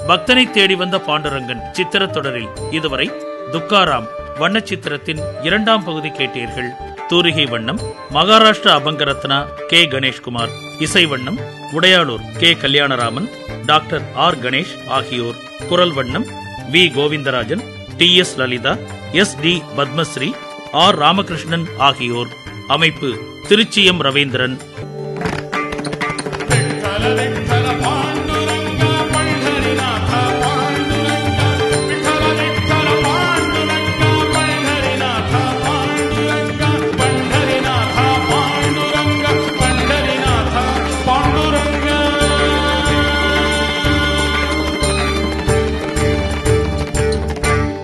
பக்தனை தேடி வந்த பாண்டுரங்கன் சித்திரத் தொடரில் இதுவரை துக்காராம் வண்ண சித்திரத்தின் இரண்டாம் பகுதி கேட்டீர்கள் தூரிகை வண்ணம் மகாராஷ்டிரா அபங்கரத்னா கே கணேஷ்குமார் இசை வண்ணம் Udayalur K Kalyanaraman doctor R Ganesh ஆகியோர் குரல் வண்ணம் V Govindarajan T S Lalitha S T Padmashri R Ramakrishnan ஆகியோர் அமைப்பு திருச்சி எம் ரவீந்திரன்